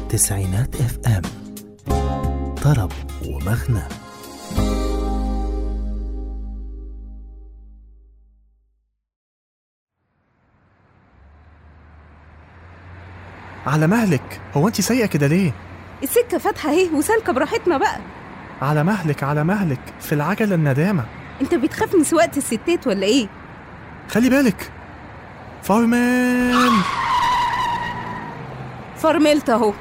تسعينات اف ام طرب ومغنى على مهلك هو انت سايقه كده ليه السكة فاتحة اهي وسالكة براحتنا بقى على مهلك على مهلك في العجله الندامه انت بتخاف من سواقة الستات ولا ايه؟ خلي بالك فارمان فرملت اهو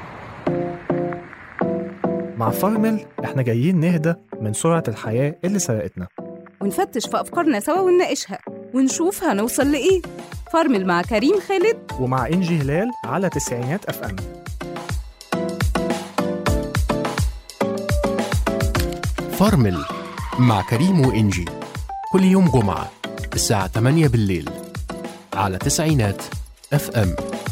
مع فارمل احنا جايين نهدى من سرعه الحياه اللي سرقتنا ونفتش في أفكارنا سوا ونناقشها ونشوف هنوصل لإيه فرمل مع كريم خالد ومع انجي هلال على تسعينات اف ام فرمل مع كريم وإنجي كل يوم جمعة الساعة 8 بالليل على تسعينات اف ام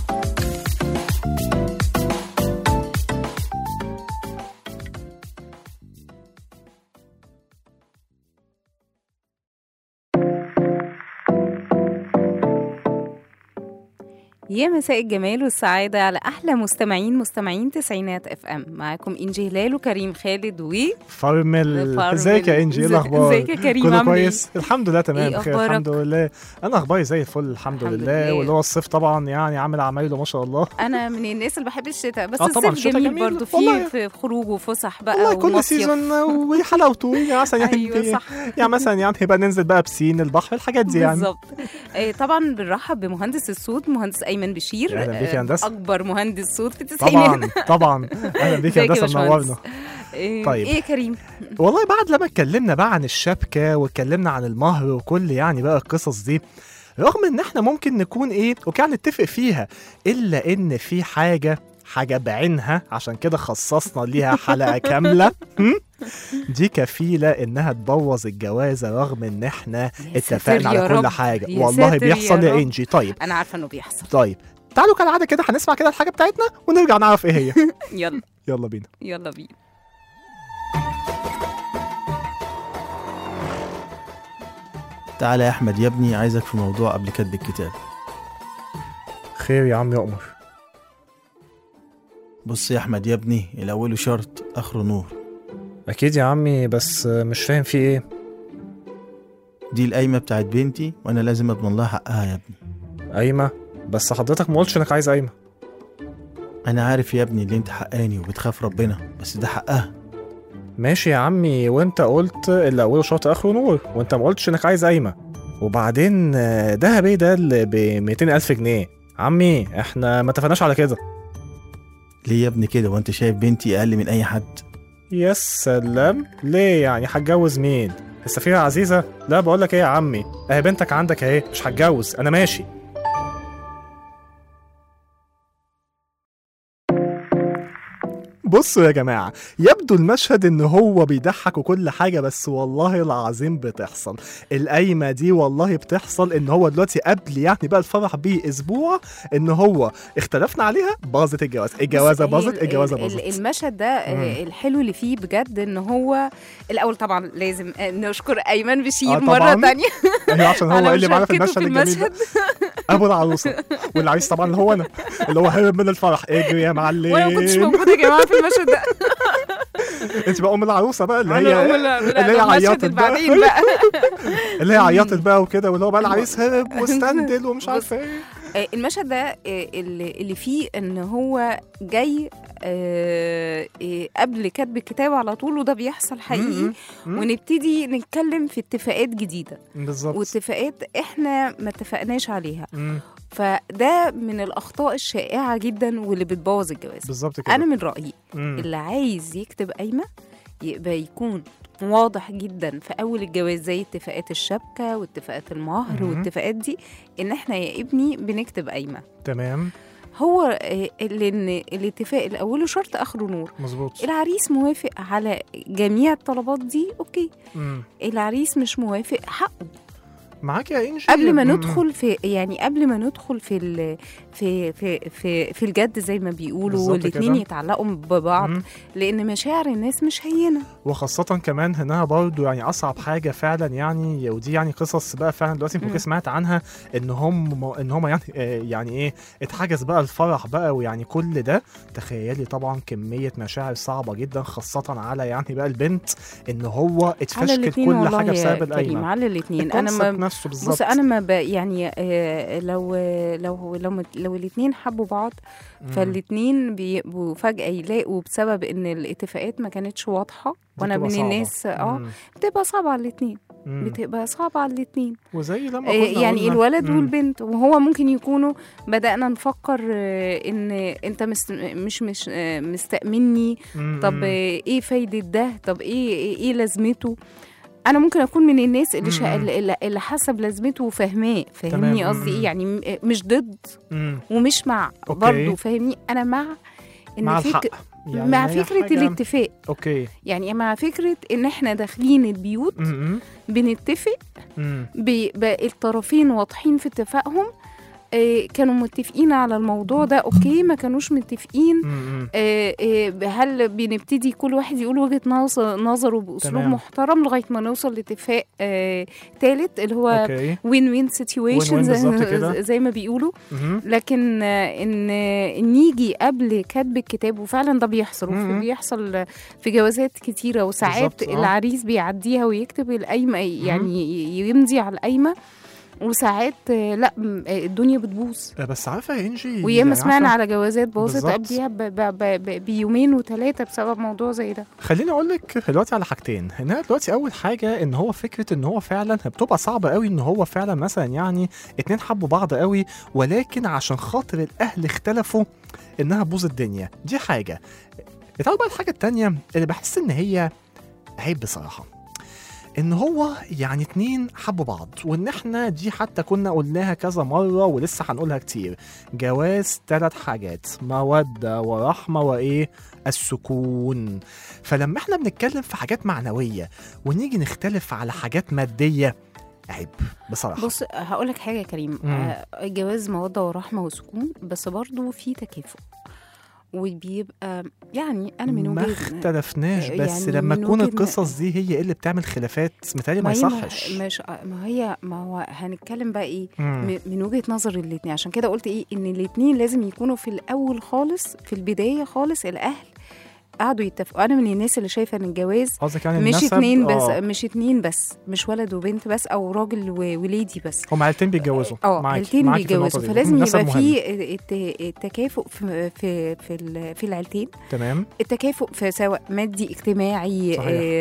يا مساء الجمال والسعادة على أحلى مستمعين مستمعين تسعينات اف ام معاكم إنجي هلال وكريم خالد و فارمل فارمل. ازيك يا انجي ايه إزي- الاخبار ازيك يا كريم كله عامل إيه؟ كويس الحمد لله تمام إيه بخير أخبارك؟ الحمد لله انا اخباري زي الفل الحمد, الحمد لله لله. واللي هو الصيف طبعا يعني عامل عمايله ما شاء الله أنا من الناس اللي بحب الشتاء بس آه طبعاً، الصيف الشتاء جميل, جميل. برضه والله. فيه في خروج وفسح بقى والله كل ومصيف. سيزون وحلاوته يعني مثلا يعني أيوة صح يعني مثلا يعني هيبقى ننزل بقى بسين البحر الحاجات دي يعني بالظبط آه، طبعا بنرحب بمهندس الصوت مهندس ايمن بشير أهلا بيك يا آه، هندسة. اكبر مهندس صوت في التسعينات طبعا طبعا اهلا بيك يا ازيك يا هندسه باشمهندس؟ منورنا إيه طيب. ايه يا كريم والله بعد لما اتكلمنا بقى عن الشبكه واتكلمنا عن المهر وكل يعني بقى القصص دي رغم ان احنا ممكن نكون ايه وكان نتفق فيها الا ان في حاجه حاجه بعينها عشان كده خصصنا ليها حلقه كامله هم؟ دي كفيله انها تبوظ الجوازه رغم ان احنا يا ساتر اتفقنا على يا كل رب. حاجه يا والله ساتر يا بيحصل يا رب. انجي طيب انا عارفه انه بيحصل طيب تعالوا كالعاده كده هنسمع كده الحاجه بتاعتنا ونرجع نعرف ايه هي يلا يلا بينا يلا بينا تعالى يا احمد يا ابني عايزك في موضوع قبل كتب الكتاب خير يا عم يؤمر بص يا احمد يا ابني الاول شرط اخره نور اكيد يا عمي بس مش فاهم في ايه دي القايمه بتاعت بنتي وانا لازم اضمن لها حقها يا ابني قايمه بس حضرتك ما قلتش انك عايز قايمه انا عارف يا ابني اللي انت حقاني وبتخاف ربنا بس ده حقها ماشي يا عمي وانت قلت اللي اوله شرط اخره نور وانت ما قلتش انك عايز قايمه وبعدين آه، دهب ايه ده اللي ب 200 الف جنيه عمي احنا ما اتفقناش على كده ليه يا ابني كده وانت شايف بنتي اقل من اي حد يا سلام ليه يعني هتجوز مين السفيرة عزيزة لا بقول لك ايه يا عمي اهي بنتك عندك اهي مش هتجوز انا ماشي بصوا يا جماعة يبدو المشهد ان هو بيضحك وكل حاجة بس والله العظيم بتحصل القايمة دي والله بتحصل ان هو دلوقتي قبل يعني بقى الفرح بيه اسبوع ان هو اختلفنا عليها باظت الجواز الجوازة بص، هي باظت ال- الجوازة ال- باظت ال- المشهد ده آه، مم. الحلو اللي فيه بجد ان هو الاول طبعا لازم آه، نشكر ايمن بشير آه، مره طبعاً. تانية ايوه عشان هو على اللي معانا في مشاركته المشهد الجميل ده ابو العروسه والعريس طبعا اللي هو انا اللي هو هرب من الفرح اجري يا معلم وانا ما كنتش موجوده يا جماعه في المشهد ده انت بقى ام العروسه بقى اللي أنا أقول هي لا- لا، اللي هي ده المشهد عيطت اللي بقى. بعدين بقى اللي هي عيطت بقى وكده واللي هو بقى العريس هرب واستندل ومش عارفه ايه آه، المشهد ده آه، اللي اللي فيه ان هو جاي آه، آه، قبل كتب الكتاب على طول وده بيحصل حقيقي مم. ونبتدي نتكلم في اتفاقات جديده بالظبط واتفاقات احنا ما اتفقناش عليها مم. فده من الاخطاء الشائعه جدا واللي بتبوظ الجواز بالظبط كده انا من رايي مم. اللي عايز يكتب قايمه يبقى يكون واضح جدا في اول الجواز زي اتفاقات الشبكه واتفاقات المهر مهم. والاتفاقات دي ان احنا يا ابني بنكتب قايمه تمام هو آه، لان الاتفاق اللي اوله شرط اخره نور مظبوط العريس موافق على جميع الطلبات دي اوكي مم. العريس مش موافق حقه معاك يا انجي قبل ما م- م. ندخل في يعني قبل ما ندخل في ال في في في, في الجد زي ما بيقولوا بالظبط والاثنين كده. يتعلقوا ببعض م. لان مشاعر الناس مش هينه وخاصة كمان هنا برضو يعني أصعب حاجة فعلا يعني ودي يعني قصص بقى فعلا دلوقتي ممكن مم. سمعت عنها إن هم إن هم يعني آه يعني إيه اتحجز بقى الفرح بقى ويعني كل ده تخيلي طبعا كمية مشاعر صعبة جدا خاصة على يعني بقى البنت إن هو على اتفشكل الاثنين كل والله حاجة يا بسبب كريم القايمة على الاثنين انا الكونسبت ما نفسه بالظبط بص انا ما ب يعني آه، لو لو لو لو الاثنين حبوا بعض مم. فالاثنين بيبقوا فجاه يلاقوا بسبب ان الاتفاقات ما كانتش واضحه دي وانا بتبقى من صعبة. الناس اه مم. بتبقى صعبه على الاثنين مم. بتبقى صعبه على الاثنين وزي لما كنا آه، يعني قلنا- الولد مم. والبنت وهو ممكن يكونوا بدأنا نفكر آه، ان انت مست مش مش آه، مستأمني مم. طب آه، ايه فايدة ده طب ايه ايه, إيه لازمته انا ممكن اكون من الناس اللي شا... مم. اللي اللي حسب لازمته وفاهماه فاهمني تمام. قصدي مم. ايه يعني م- مش ضد مم. ومش مع أوكي. برضه فاهمني انا مع ان مع فك... الحق يعني مع هي فكرة حاجة- الاتفاق اوكي يعني مع فكرة ان احنا داخلين البيوت مم. بنتفق مم. ب- بقى الطرفين واضحين في اتفاقهم آه، كانوا متفقين على الموضوع ده اوكي ما كانوش متفقين مم. آه، آه، هل بنبتدي كل واحد يقول وجهة نظ- نظره بأسلوب تمام. محترم لغاية ما نوصل لاتفاق آه، تالت اللي هو اوكي وين وين سيتويشن بالظبط كده. زي ما بيقولوا مم. لكن آه، ان آه، إن نيجي قبل كتب الكتاب وفعلا ده بيحصل وفي- مم. بيحصل في جوازات كتيره وساعات بالظبط، آه. العريس بيعديها ويكتب القايمه يعني ي- يمضي على القايمه وساعات آه، لا م- آه، الدنيا بتبوظ بس عارفه يا انجي وياما يعني سمعنا عارفة- على جوازات باظت بالظبط. قبليها ب- ب- ب- ب- بيومين وثلاثه بسبب موضوع زي ده خليني اقول لك دلوقتي على حاجتين هنا دلوقتي اول حاجه ان هو فكره ان هو فعلا بتبقى صعبه قوي ان هو فعلا مثلا يعني اتنين حبوا بعض قوي ولكن عشان خاطر الاهل اختلفوا انها تبوظ الدنيا دي حاجه تعالوا بقى الحاجه التانية اللي بحس ان هي عيب بصراحه ان هو يعني اتنين حبوا بعض وان احنا دي حتى كنا قلناها كذا مره ولسه هنقولها كتير جواز ثلاث حاجات موده ورحمه وايه السكون فلما احنا بنتكلم في حاجات معنويه ونيجي نختلف على حاجات ماديه عيب بصراحه بص هقول لك حاجه يا كريم مم. آه، الجواز موده ورحمه وسكون بس برضو في تكافؤ وبيبقى يعني انا من ما وجهه اختلفناش بس يعني لما من تكون وجهة- القصص دي هي اللي بتعمل خلافات متهيألي ما هي يصحش مش ما هي ما هو هنتكلم بقى ايه مم. م- من وجهه نظر الاثنين عشان كده قلت ايه ان الاثنين لازم يكونوا في الاول خالص في البدايه خالص الاهل قعدوا يتفقوا انا من الناس اللي شايفه ان الجواز قصدك يعني مش النسب اتنين بس آه. مش اتنين بس مش ولد وبنت بس او راجل و- وليدي بس هم عيلتين بيتجوزوا اه معاكي- عيلتين معاكي في النقطة بيتجوزوا دي. فلازم النسب يبقى مهم. في الت- التكافؤ في في في, ال- في العيلتين تمام التكافؤ في سواء مادي اجتماعي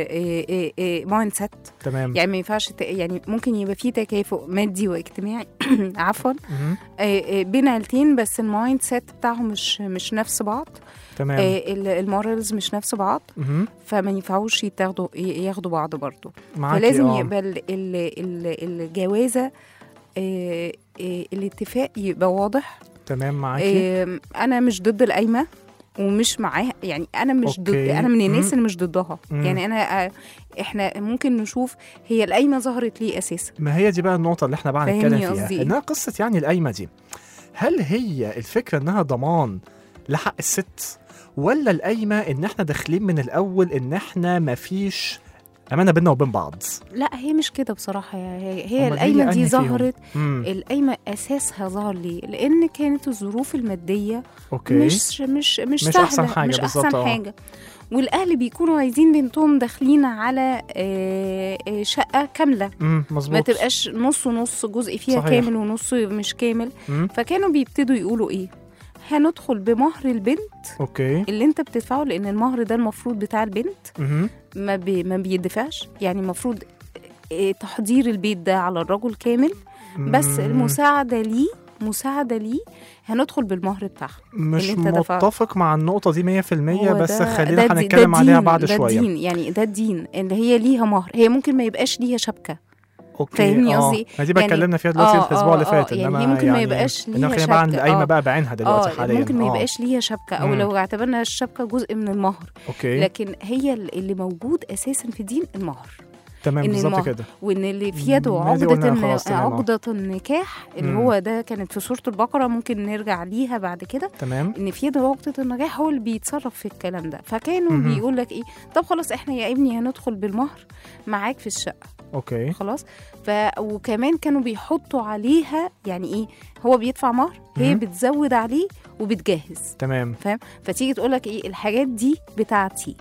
صحيح. مايند سيت تمام يعني ما ينفعش ت- يعني ممكن يبقى في تكافؤ مادي واجتماعي عفوا مهم. آه، آه، بين عيلتين بس المايند سيت بتاعهم مش مش نفس بعض تمام المورالز مش نفس بعض مهم. فما ينفعوش يتاخدوا ي- ياخدوا بعض برضه معاكي فلازم آه. يبقى ال- ال- ال- الجوازه آه، آه، الاتفاق يبقى واضح تمام معاكي آم، انا مش ضد القايمه ومش معاها يعني انا مش ضد أوكي. انا من الناس مم. اللي مش ضدها مم. يعني انا آه، احنا ممكن نشوف هي القايمه ظهرت ليه اساسا ما هي دي بقى النقطة اللي احنا بقى فاهمني هنتكلم فيها قصدي إيه؟ انها قصة يعني القايمة دي هل هي الفكرة انها ضمان لحق الست ولا القايمة ان احنا داخلين من الاول ان احنا مفيش امانة بينا وبين بعض لا هي مش كده بصراحه هي, هي أمال القايمه هي دي أنهي فيهم؟ ظهرت امم القايمه اساسها ظهر ليه لان كانت الظروف الماديه اوكي مش مش مش, مش سهله أحسن حاجة مش بالظبط، احسن آه. حاجه والاهل بيكونوا عايزين بنتهم داخلين على آه، آه، شقه كامله امم مظبوط ما تبقاش نص ونص جزء فيها صحيح. كامل ونص مش كامل مم. فكانوا بيبتدوا يقولوا ايه هندخل بمهر البنت اوكي اللي انت بتدفعه لان المهر ده المفروض بتاع البنت مهم. ما, بي ما بيدفعش يعني المفروض آه، تحضير البيت ده على الرجل كامل بس مم. المساعده ليه مساعده ليه هندخل بالمهر بتاعها مش اللي أنت دفعته. متفق مع النقطة دي 100% هو بس ده- خلينا ده دي- هنتكلم ده عليها دين- بعد ده شوية الدين يعني ده الدين ان هي ليها مهر هي ممكن ما يبقاش ليها شبكه اوكي فاهمني آه. قصدي؟ ما دي بقى يعني- اتكلمنا فيها دلوقتي آه، الاسبوع اللي آه، فات آه، يعني انما هي ممكن ما يبقاش إنما ليها خلينا بقى عن شبكة، القايمة آه. بقى بعينها دلوقتي اه حاليا ممكن ما آه. يبقاش ليها شبكه او مم. لو اعتبرنا الشبكه جزء من المهر اوكي لكن هي اللي موجود اساسا في دين المهر تمام إن بالظبط المهر- كده وان اللي في يده ما دي عقده قلناها الن- خلاص، تمام، آه. عقده النكاح اللي مم. هو ده كانت في سوره البقره ممكن نرجع ليها بعد كده تمام ان في يده عقده النجاح هو اللي بيتصرف في الكلام ده فكانوا مهم. بيقول لك ايه طب خلاص احنا يا ابني هندخل بالمهر معاك في الشقه اوكي خلاص ف وكمان كانوا بيحطوا عليها يعني ايه هو بيدفع مهر هي مهم. بتزود عليه وبتجهز تمام فتيجي تقول لك ايه الحاجات دي بتاعتي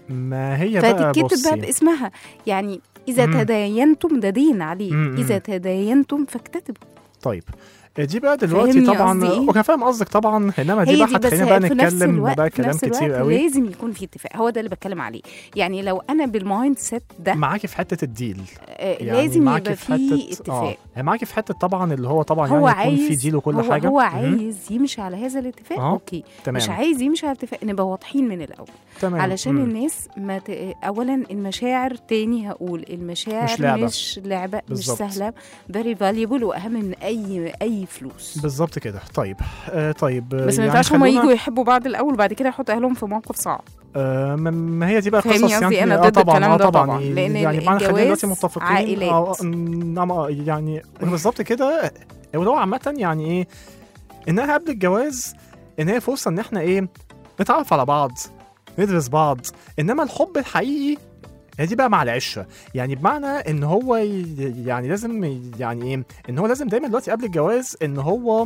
ما هي بقى فتتكتب بقى بصي باسمها يعني اذا مم. تداينتم ده دين عليه مم، مم. اذا تداينتم فاكتتبوا طيب دي بقى دلوقتي فاهمني طبعا قصدي إيه؟ وكان فاهم قصدك طبعا انما دي هي بقى دي بس هتخلينا بقى في نفس نتكلم الوقت بقى في كلام نفس كتير الوقت قوي لازم يكون في اتفاق هو ده اللي بتكلم عليه يعني لو انا بالمايند سيت ده معاكي في حته الديل آه يعني لازم معاكي يبقى في في حته اتفاق اه معاكي في حته طبعا اللي هو طبعا هو يعني يكون في عايز ديل وكل هو حاجه هو مهم. عايز يمشي على هذا الاتفاق آه، اوكي تمام مش عايز يمشي على الاتفاق نبقى واضحين من الاول تمام علشان مم. الناس ما ت... اولا المشاعر تاني هقول المشاعر مش لعبة. مش لعبه بالظبط. مش سهله فيري فاليبل واهم من اي اي فلوس بالظبط كده طيب آه طيب آه، بس ما يعني ينفعش هما خلونا- يجوا يحبوا بعض الاول وبعد كده يحطوا اهلهم في موقف صعب آه ما- ما هي دي بقى فاهمني قصص قصدي؟ يعني أنا آه ضد طبعا الكلام آه ده طبعا طبعاً، لأن يعني معنا خلينا دلوقتي الجواز متفقين عائلات. آه آه، نعم آه، يعني بالظبط كده الموضوع عامة يعني ايه انها قبل الجواز ان هي فرصة ان احنا ايه نتعرف على بعض ندرس بعض انما الحب الحقيقي هي دي بقى مع العشرة يعني بمعنى ان هو ي- يعني لازم ي- يعني ايه ان هو لازم دايما دلوقتي قبل الجواز ان هو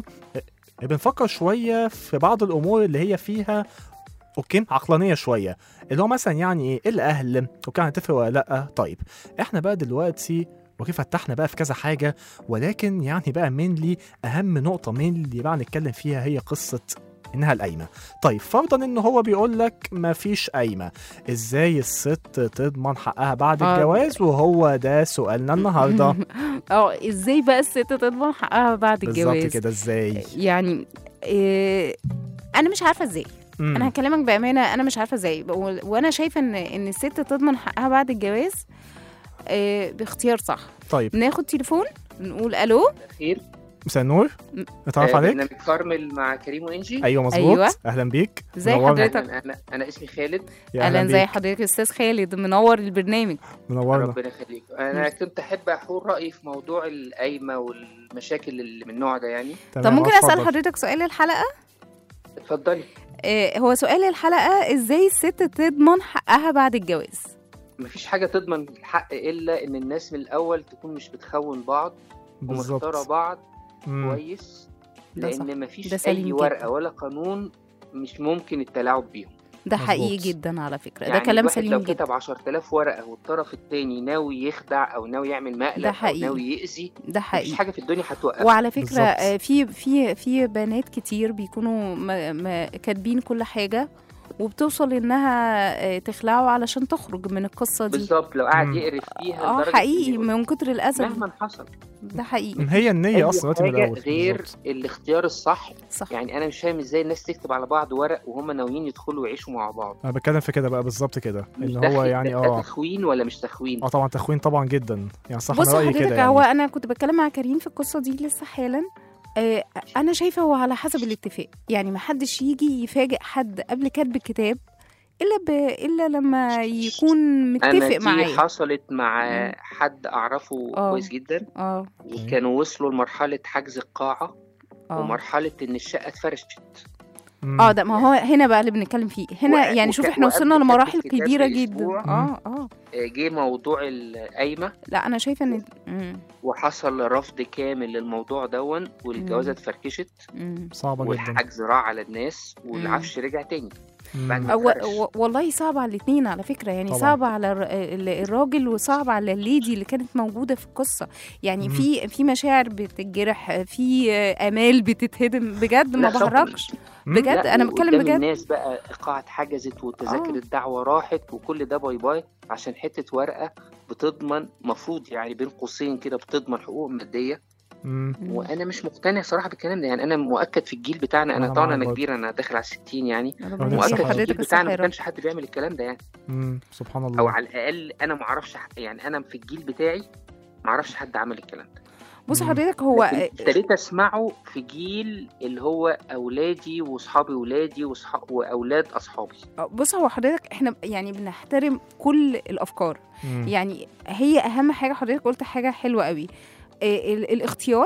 بنفكر شوية في بعض الامور اللي هي فيها اوكي عقلانيه شويه اللي هو مثلا يعني ايه الاهل وكان هتفرق ولا لا طيب احنا بقى دلوقتي وكيف فتحنا بقى في كذا حاجه ولكن يعني بقى مينلي اهم نقطه مينلي بقى نتكلم فيها هي قصه انها القايمه طيب فرضا ان هو بيقول لك مفيش قايمه ازاي الست تضمن حقها بعد آه. الجواز وهو ده سؤالنا النهارده اه ازاي بقى الست تضمن حقها بعد بالظبط الجواز كده ازاي يعني إيه انا مش عارفه ازاي مم. انا هكلمك بامانه انا مش عارفه ازاي و- وانا شايفه ان ان الست تضمن حقها بعد الجواز إيه باختيار صح طيب ناخد تليفون نقول الو خير مساء النور م- نتعرف آه، عليك برنامج كارمل مع كريم وانجي ايوه مظبوط أيوة. اهلا بيك ازاي منورنا. حضرتك؟ انا انا انا اسمي خالد يا اهلا زي بيك. حضرتك يا استاذ خالد منور البرنامج منورنا ربنا يخليك انا كنت احب اقول رايي في موضوع القايمه والمشاكل اللي من النوع ده يعني طب تمام، ممكن آه، اسال اتفضل. حضرتك سؤال الحلقه اتفضلي إيه هو سؤال الحلقه ازاي الست تضمن حقها بعد الجواز مفيش حاجه تضمن الحق الا ان الناس من الاول تكون مش بتخون بعض ومختاره بالظبط بعض مم. كويس ده صح. لان ده مفيش سليم اي جدا. ورقه ولا قانون مش ممكن التلاعب بيهم ده مظبوط. حقيقي جدا على فكره يعني ده كلام الواحد سليم لو جدا كتب 10000 ورقه والطرف الثاني ناوي يخدع او ناوي يعمل مقلب ده او حقيقي. ناوي يأذي ده مفيش حقيقي حاجه في الدنيا هتوقف وعلى فكره بالظبط. آه، في في في بنات كتير بيكونوا ما- ما- كاتبين كل حاجه وبتوصل انها آه، تخلعه علشان تخرج من القصه دي بالظبط لو قاعد مم. يقرف فيها اه لدرجة حقيقي إن من كتر الاذى مهما حصل ده حقيقي هي النية أي اصلا دلوقتي من حاجة الاول غير بالظبط. الاختيار الصح صح يعني انا مش فاهم ازاي الناس تكتب على بعض ورق وهم ناويين يدخلوا ويعيشوا مع بعض انا بتكلم في كده بقى بالظبط كده مش ان ده هو خ- يعني ده اه تخوين ولا مش تخوين اه طبعا تخوين طبعا جدا يعني صح بص انا رايي حضرتك كده هو يعني انا كنت بتكلم مع كريم في القصه دي لسه حالا آه، انا شايفه هو على حسب الاتفاق يعني ما حدش يجي يفاجئ حد قبل كتب الكتاب الا ب... الا لما يكون انا متفق دي معايا حصلت مع مم. حد اعرفه آه. كويس جدا اه وكانوا وصلوا لمرحله حجز القاعه اه ومرحله ان الشقه اتفرشت مم. اه ده ما هو هنا بقى اللي بنتكلم فيه هنا وق- يعني شوف وك- احنا وقبل وصلنا كتب لمراحل الكتاب كبيره جدا بأسبوع. اه اه آه، جه موضوع القايمه لا انا شايفه ان مم، وحصل رفض كامل للموضوع دون والجوازه مم. اتفركشت مم. صعبة جدا والحجز راح على الناس والعفش رجع تاني مم. بعد ما أو اتفرش. و- والله صعب على الاثنين على فكره يعني طبعاً. صعب على الر- ال- الراجل وصعب على الليدي اللي كانت موجوده في القصه يعني مم. في في مشاعر بتتجرح في امال بتتهدم بجد ما لا، صبر. بهرجش مم. بجد لا، انا بتكلم وقدام بجد الناس بقى القاعة اتحجزت وتذاكر آه. الدعوة راحت وكل ده باي باي عشان حتة ورقة بتضمن مفروض يعني بين قوسين كده بتضمن حقوق مادية مم. مم. وانا مش مقتنع صراحة بالكلام ده يعني انا مؤكد في الجيل بتاعنا أنا انا طبعا معاك انا برضه. كبير انا داخل على 60 يعني ربنا ربنا يدي مؤكد يصحح في الجيل حضرتك بتاعنا الصحه ما يا رب كانش حد بيعمل الكلام ده يعني مم. سبحان او الله على الاقل انا ما اعرفش ح- يعني انا في الجيل بتاعي ما اعرفش حد عمل الكلام ده بص مم. حضرتك هو لكن ابتديت اسمعه في جيل اللي هو اولادي واصحابي ولادي وصح- واولاد اصحابي بص هو حضرتك احنا يعني بنحترم كل الافكار مم. يعني هي اهم حاجه حضرتك قلت حاجه حلوه قوي آه، ال- الاختيار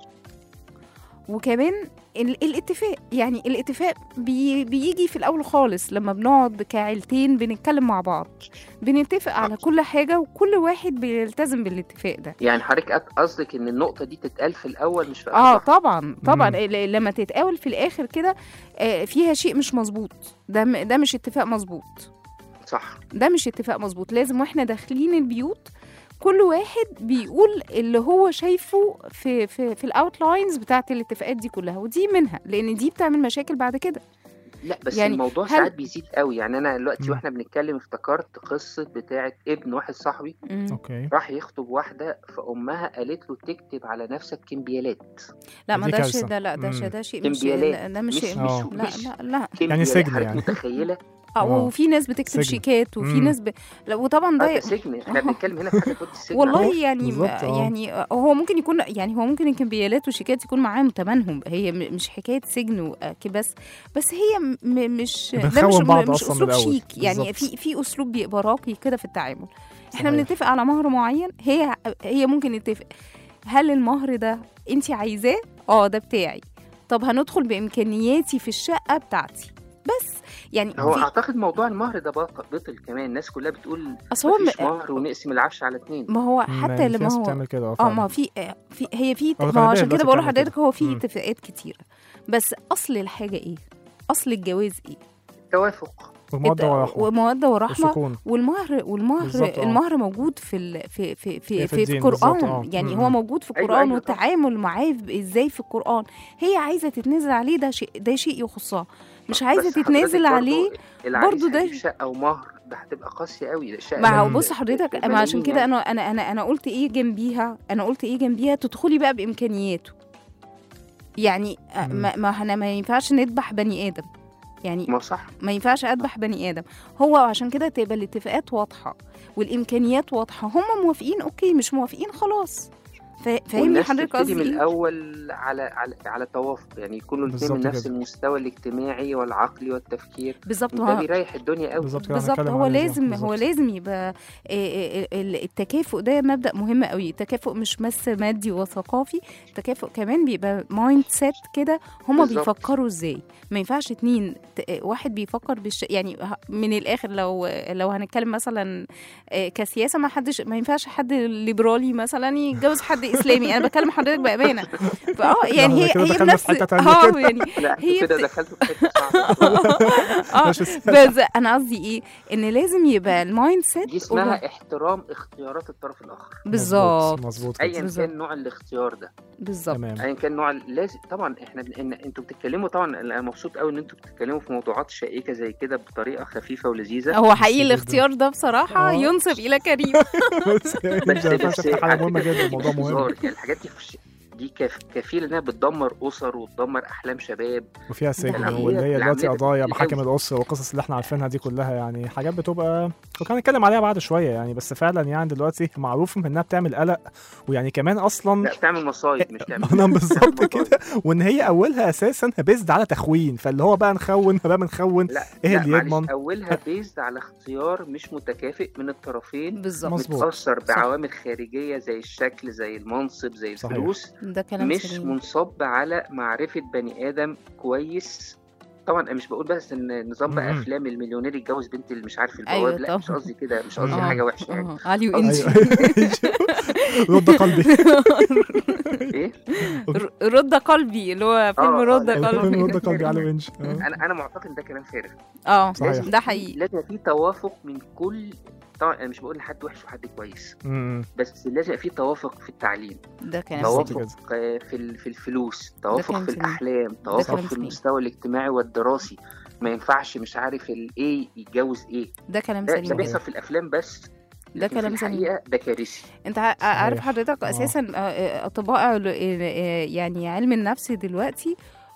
وكمان ال- الاتفاق يعني الاتفاق بي بيجي في الاول خالص لما بنقعد كعيلتين بنتكلم مع بعض بنتفق على كل حاجه وكل واحد بيلتزم بالاتفاق ده يعني حضرتك قص- قصدك ان النقطه دي تتقال في الاول مش في اه آخر طبعا طبعا مم. ل- لما تتقاول في الاخر كده آه، فيها شيء مش مظبوط ده م- ده مش اتفاق مظبوط صح ده مش اتفاق مظبوط لازم واحنا داخلين البيوت كل واحد بيقول اللي هو شايفه في في في الاوتلاينز بتاعت الاتفاقات دي كلها ودي منها لان دي بتعمل مشاكل بعد كده لا بس يعني يعني الموضوع هل- ساعات بيزيد قوي يعني انا دلوقتي مم. واحنا بنتكلم افتكرت قصه بتاعه ابن واحد صاحبي مم. اوكي راح يخطب واحده فامها قالت له تكتب على نفسك كمبيالات لا ما دي ده كارثة. شيء ده لا ده شيء مم. ده شيء مش كمبيالات ده مش مش شيء مش, آه. لا مش لا لا كمبيالات. سجن حضرتك يعني. متخيله اه آه. وفي ناس بتكتب سجن. شيكات وفي مم. ناس ب... لا وطبعا آه، ده ده سجن احنا بنتكلم هنا في حاجه كنت السجن والله يعني بالظبط، آه. يعني هو ممكن يكون يعني هو ممكن الكمبيالات والشيكات يكون معاهم تمنهم هي م- مش حكايه سجن وك- بس بس هي م- م- مش ده مش بنخون بعض مش أصلاً من اسلوب الأول. شيك يعني بالظبط. في في اسلوب بيبقى راقي كده في التعامل احنا صحيح. بنتفق على مهر معين هي هي ممكن نتفق هل المهر ده انت عايزاه اه ده بتاعي طب هندخل بامكانياتي في الشقه بتاعتي بس يعني هو في اعتقد موضوع المهر ده بطل, بطل كمان الناس كلها بتقول اصل هو مفيش م- مهر ونقسم العفش على اتنين ما هو مم، حتى يعني في لما ناس هو بتعمل كده اه اه فعلاً. ما في في هي في هو ما هو الغالبية عشان كده دلوقتي بقول بتعمل لحضرتك كده. هو في مم. اتفاقات كتيره بس اصل الحاجه ايه اصل الجواز ايه توافق والمودة الت- ورحمة وموده ورحمه والسكون والمهر والمهر بالظبط، آه. المهر موجود في ال في في في, في في, في الدين بالظبط، القران آه. يعني مم. هو موجود في أيوة، القران أيوة طبعاً. والتعامل معاه ب- ازاي في القران هي عايزه تتنازل عليه ده شيء ده شيء يخصها مش عايزه بس حضرتك تتنازل برضو عليه العريس برضو ده- هيجيب شقه ومهر ده هتبقى قاسيه قوي ده الشقه ما هو ده بص حضرتك ب- ما عشان بملايين كده يعني. انا انا انا انا قلت ايه جنبيها انا قلت ايه جنبيها تدخلي بقى بامكانياته يعني آه، مم. ما, ما احنا ما ينفعش نذبح بني ادم يعني ما صح ما ينفعش اذبح بني ادم هو عشان كده تبقى الاتفاقات واضحه والامكانيات واضحه هم موافقين اوكي مش موافقين خلاص فا- فاهمني والناس حضرتك تبتدي من قصدي ايه الاول على على على توافق يعني يكونوا الاثنين من بالظبط نفس كده. المستوى الاجتماعي والعقلي والتفكير بالظبط ده ما بيريح الدنيا قوي بالظبط كده بالظبط هنتكلم هو عليه لازم بالظبط. هو لازم يبقى آه، آه، آه، التكافؤ ده مبدأ مهم قوي التكافؤ مش بس مادي وثقافي التكافؤ كمان بيبقى مايند سيت كده هما بالظبط. بيفكروا ازاي ما ينفعش اتنين ت- واحد بيفكر بالش... يعني ه- من الاخر لو لو هنتكلم مثلا آه، كسياسه ما حدش ما ينفعش حد ليبرالي مثلا يتجوز حد اسلامي انا بكلم حضرتك بامانه فاه يعني لا، هي كده هي دخلنا بنفس في حتة تانية اه كده. يعني لا هي كده بت- دخلت في حته صعبه اه ماشي السلام. بس انا قصدي ايه ان لازم يبقى المايند سيت دي اسمها احترام اختيارات الطرف الاخر بالظبط مظبوط كده. ايا بالظبط. كان نوع الاختيار ده بالظبط تمام ايا كان نوع لازم طبعا احنا بن... إن... انتوا بتتكلموا طبعا انا مبسوط قوي ان انتوا بتتكلموا في موضوعات شائكه زي كده بطريقه خفيفه ولذيذه هو حقيقي جداً. الاختيار ده بصراحة آه. ينسب إلى كريم بس بس ده بس فعلا حاجة على مهمة فكرة جدا دي موضوع مش مهم هزار. يعني الحاجات دي في دي كف... كفيله انها بتدمر اسر وتدمر احلام شباب وفيها سجن العملية- واللي هي دلوقتي العملية قضايا بتبقى محاكم قوي. الاسره والقصص اللي احنا عارفينها دي كلها يعني حاجات بتبقى وكان نتكلم عليها بعد شويه يعني بس فعلا يعني دلوقتي معروف انها بتعمل قلق ويعني كمان اصلا لا بتعمل مصايب مش تعمل انا بالظبط مصايب. كده وان هي اولها اساسا بيزد على تخوين فاللي هو بقى نخون بقى بنخون لا إيه لا اللي معلش، يضمن؟ اولها بيزد على اختيار مش متكافئ من الطرفين بالظبط مظبوط. متأثر صح. بعوامل خارجية زي الشكل زي المنصب زي صحيح. الفلوس ده كلام مش سليم منصب على معرفة بني آدم كويس طبعا انا مش بقول بس ان نظام بقى مم. افلام المليونير يتجوز بنت اللي مش عارف أيوة البواب لا مش طبعا. قصدي كده مش قصدي آه. حاجه وحشه يعني آه، علي ايوه وانجي رد قلبي ايه ر- رد قلبي اللي هو فيلم آه، رد آه، قلبي رد قلبي على وينج آه. انا انا معتقد إن ده كلام فارغ اه صحيح. لازم ده في- حقيقي لازم يبقى في توافق من كل طبعا انا مش بقول ان حد وحش وحد كويس أمم. بس لازم يبقى في توافق في التعليم ده كلام بالظبط سليم توافق آه، في ال- في الفلوس توافق كلام في سليم. الاحلام توافق كلام في سليم. المستوى الاجتماعي والدراسي ما ينفعش مش عارف الايه يتجوز ايه ده كلام ده, ده سليم بيحصل في الافلام بس ده لكن كلام في سليم. الحقيقه ده كارثي انت ع- عارف صحيح. حضرتك آه. اساسا آه، آه، اطباء ال- آه، يعني علم النفس دلوقتي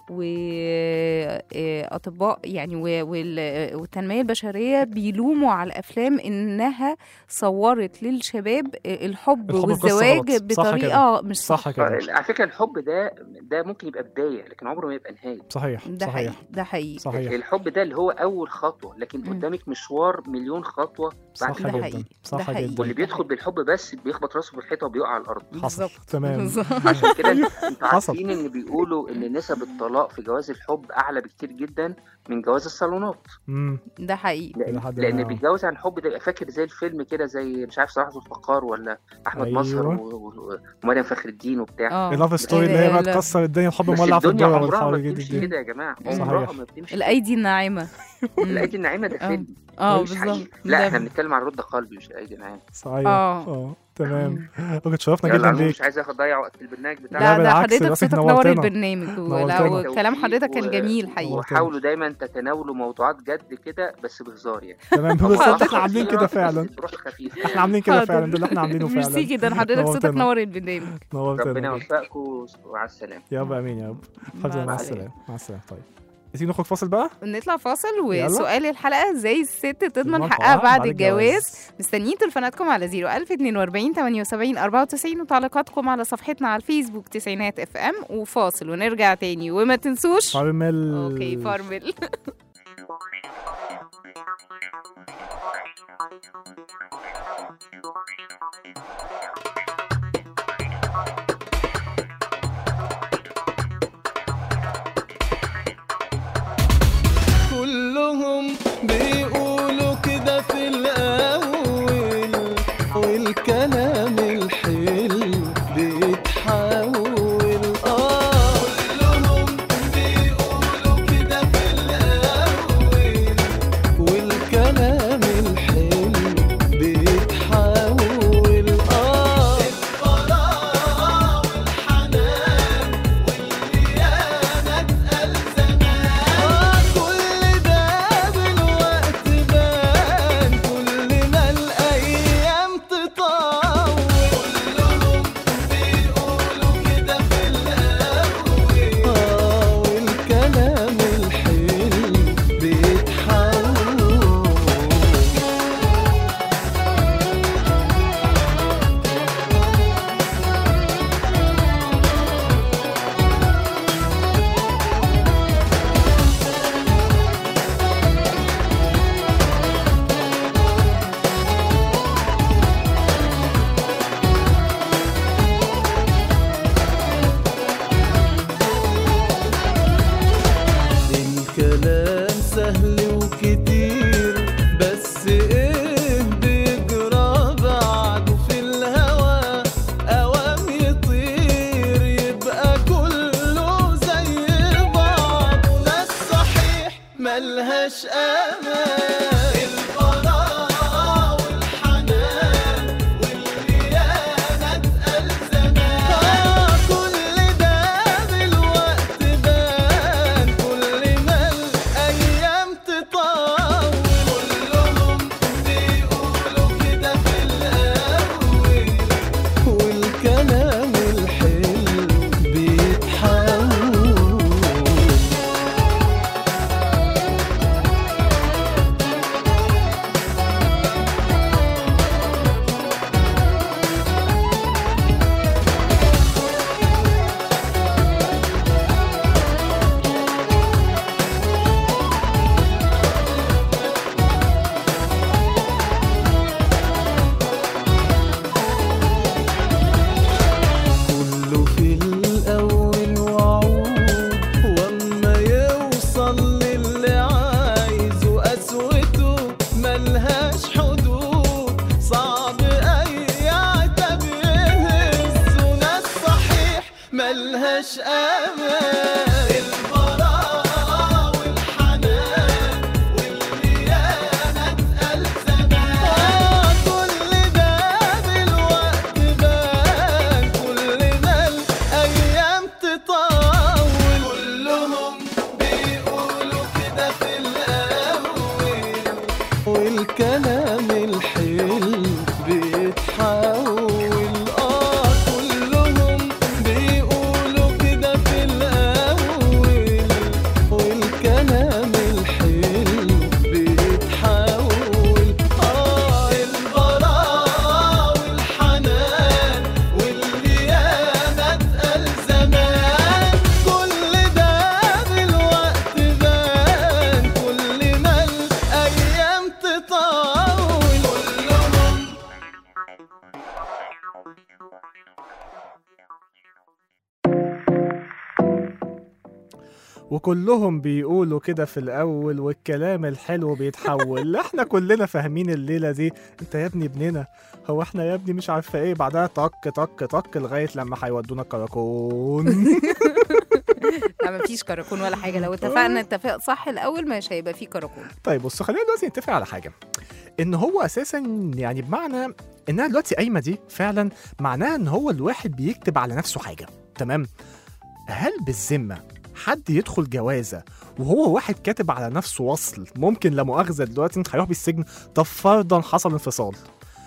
واطباء يعني و- وال- والتنميه البشريه بيلوموا على الافلام انها صورت للشباب الحب, الحب قصة والزواج غلط. صح بطريقه مش صح, صح كده على فكره الحب ده ده ممكن يبقى بدايه لكن عمره ما يبقى نهايه صحيح ده صحيح حقيقي ده حقيقي صحيح الحب ده اللي هو اول خطوه لكن مم. قدامك مشوار مليون خطوه صح بعد ده جدا حقيقي. صح ده حقيقي. جدا واللي بيدخل بالحب بس بيخبط راسه في الحيطه وبيقع على الارض حصل بالظبط. تمام بالظبط. عشان كده انتوا حصل. عارفين ان بيقولوا ان نسب الطلاق في جواز الحب اعلى بكتير جدا من جواز الصالونات امم ده حقيقي إلى لان, حد لأن ما. بيتجوز عن حب ده يبقى فاكر زي الفيلم كده زي مش عارف صلاح ذو الفقار ولا احمد أيوة. مظهر و- و- ومريم فخر الدين وبتاع اه اللاف ستوري اللي هي بقى لا. تكسر الدنيا الحب بس مولع في الدنيا الدنيا عمرها ما والحوار بتمشي جدا كده يا جماعه صحيح. عمرها ما بتمشي الايدي الناعمه مم. الايدي الناعمه ده آه. فيلم اه مش بالظبط حقيقي. لا احنا ده- بنتكلم عن رد قلبي مش الايدي الناعمه صحيح آه. اه تمام وكنت شرفنا يلا جدا انا بيك مش عايز اخد اضيع وقت البرنامج لا، بتاعنا لا ده بالعكس، حضرتك بس صوتك نورتنا. نور البرنامج نورتنا. ولا- وكلام حضرتك كان و- جميل حقيقي وحاولوا دايما تتناولوا موضوعات جد كده بس بهزار يعني تمام أو بالظبط موضوعات احنا عاملين خطيرة كده بس فعلا بروح خفيف احنا عاملين كده حاضر. فعلا ده اللي احنا عاملينه ميرسي فعلا جدا حضرتك صوتك نورتنا. نور البرنامج نورتنا ربنا جدا. يوفقكم وعلى السلامه يا رب امين يا رب حبيبي مع مع السلامه مع السلامه طيب عايزين نخرج فاصل بقى نطلع فاصل يلا. وسؤال الحلقه ازاي الست تضمن تضمن حقها حقها بعد بعد الجواز مستنيين تليفوناتكم على 01042 78 94 وتعليقاتكم على صفحتنا على الفيسبوك تسعينات اف ام وفاصل ونرجع تاني وما تنسوش فارمل اوكي فارمل كلهم بيقولوا كده في الأول والكلام الحلو بيتحول آه كلهم بيقولوا كده في الأول والكلام الحلو بيتحول آه الفراغ والحنان والخيانة اتقل زمان كل ده بالوقت بان كل ما الأيام تطول كلهم بيقولوا كده في الأول آه والكلام الحلو بيتحول الكلام سهل وكتير بس ايه بيجرى بعده في الهوى اوام يطير يبقى كله زي بعضه ناس صحيح ملهاش امان الفراغ والحنان والخيانة اتقل زمان كل ده بالوقت بان كل ما الأيام تطول كلهم بيقولوا كده في الأول والكلام الحلو بيتحول وكلهم بيقولوا كده في الاول والكلام الحلو بيتحول احنا كلنا فاهمين الليله دي انت يا ابني ابننا هو احنا يا ابني مش عارفه ايه بعدها طق طق طق لغايه لما هيودونا الكراكون لا مفيش كراكون ولا حاجه لو اتفقنا اتفاق صح الاول مش هيبقى فيه كراكون طيب بص خلينا دلوقتي نتفق على حاجه ان هو اساسا يعني بمعنى انها دلوقتي قايمه دي فعلا معناها ان هو الواحد بيكتب على نفسه حاجه تمام هل بالذمه حد يدخل جوازه وهو واحد كاتب على نفسه وصل ممكن لا مؤاخذه دلوقتي انت هيروح بالسجن طب فرضا حصل انفصال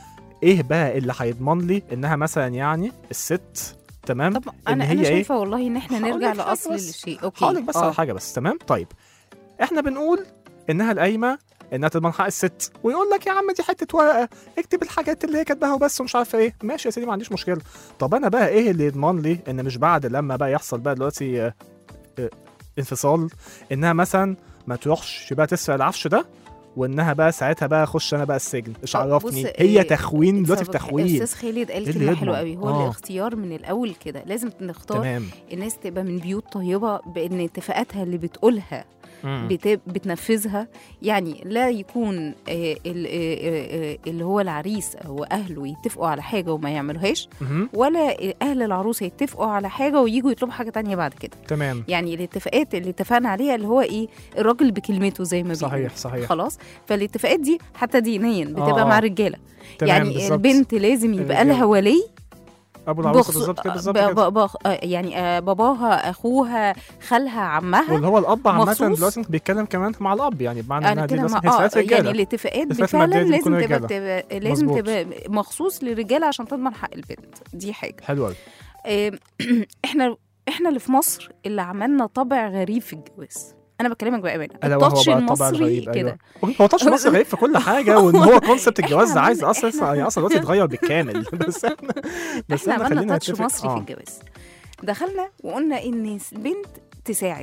ايه بقى اللي هيضمن لي انها مثلا يعني الست تمام طب إن انا هي انا إيه؟ شايفه والله ان احنا هقول نرجع لك حاجة لاصل بس. الشيء اوكي هقول لك بس آه. على حاجه بس تمام طيب احنا بنقول انها القايمه انها تضمن حق الست ويقول لك يا عم دي حته ورقه اكتب الحاجات اللي هي كاتباها وبس ومش عارفه ايه ماشي يا سيدي ما عنديش مشكله طب انا بقى ايه اللي يضمن لي ان مش بعد لما بقى يحصل بقى دلوقتي آه، آه، انفصال انها مثلا ما تروحش بقى تسرق العفش ده وانها بقى ساعتها بقى اخش انا بقى السجن مش آه، عرفني بص، هي آه، تخوين دلوقتي في سبق- تخوين استاذ خالد قال إيه اللي كلمه حلوه يضمن؟ قوي هو آه. الاختيار من الاول كده لازم نختار تمام الناس تبقى من بيوت طيبه بان اتفاقاتها اللي بتقولها مم. بت- بتنفذها يعني لا يكون آه، ال- آه، آه، اللي هو العريس او اهله يتفقوا على حاجه وما يعملوهاش مهم. ولا اهل العروسه يتفقوا على حاجه ويجوا يطلبوا حاجه تانية بعد كده تمام يعني الاتفاقات اللي اتفقنا عليها اللي هو ايه الراجل بكلمته زي ما بيقولوا صحيح صحيح خلاص فالاتفاقات دي حتى دينيا بتبقى آه. مع الرجاله تمام يعني بالظبط. البنت لازم يبقى الرجالة. لها ولي ابو العروسه بخص- بالظبط كده بالظبط ب- كده ب- بخ- آه، يعني آه، باباها اخوها خالها عمها واللي هو الاب عامه مخصوص. دلوقتي بيتكلم كمان مع الاب يعني بمعنى انها انا دي كده مثلا ما هي اه ساعات يعني رجاله الاتفاقات الاتفاقات فعلا المادية دي لازم تكون تبقى, رجالة. تبقى لازم مظبوط. تبقى مخصوص للرجاله عشان تضمن حق البنت دي حاجه حلو قوي آه، احنا احنا اللي في مصر اللي عملنا طبع غريب في الجواز انا بكلمك بامانه الا وهو التاتش بقى الطبع المصري الغريب كده ايوه هو تاتش مصر غريب في كل حاجه وان هو كونسبت إحنا الجواز عايز عملنا- اصلا إحنا- يعني اصلا دلوقتي يتغير بالكامل بس احنا بس احنا احنا عملنا خلينا تاتش نتفق مصري في آه. الجواز دخلنا وقلنا ان البنت تساعد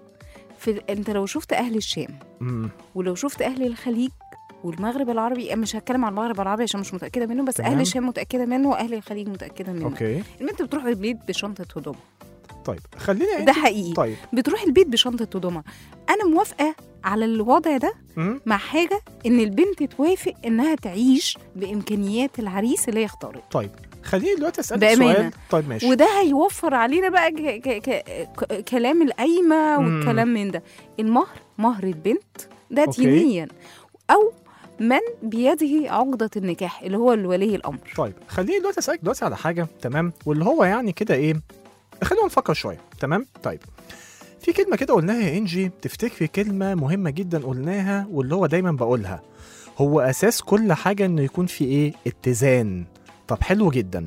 في انت لو شفت اهل الشام أمم، ولو شفت اهل الخليج والمغرب العربي مش هتكلم عن المغرب العربي عشان مش متاكده منه بس تمام. اهل الشام متاكده منه واهل الخليج متاكده منه اوكي البنت بتروح البيت بشنطه هدوم طيب خلينا ده حقيقي طيب بتروح البيت بشنطه هدومها انا موافقه على الوضع ده أمم، مع حاجه ان البنت توافق انها تعيش بامكانيات العريس اللي هي اختارته طيب خليني دلوقتي اسالك بأمانة. سؤال طيب ماشي وده هيوفر علينا بقى ك ك ك ك كلام القايمه مم. والكلام من ده المهر مهر البنت ده أوكي. دينيا او من بيده عقده النكاح اللي هو الولي الامر طيب خليني دلوقتي اسالك دلوقتي على حاجه تمام واللي هو يعني كده ايه خلينا نفكر شويه تمام طيب في كلمه كده قلناها يا انجي تفتكري كلمه مهمه جدا قلناها واللي هو دايما بقولها هو اساس كل حاجه انه يكون في ايه اتزان طب حلو جدا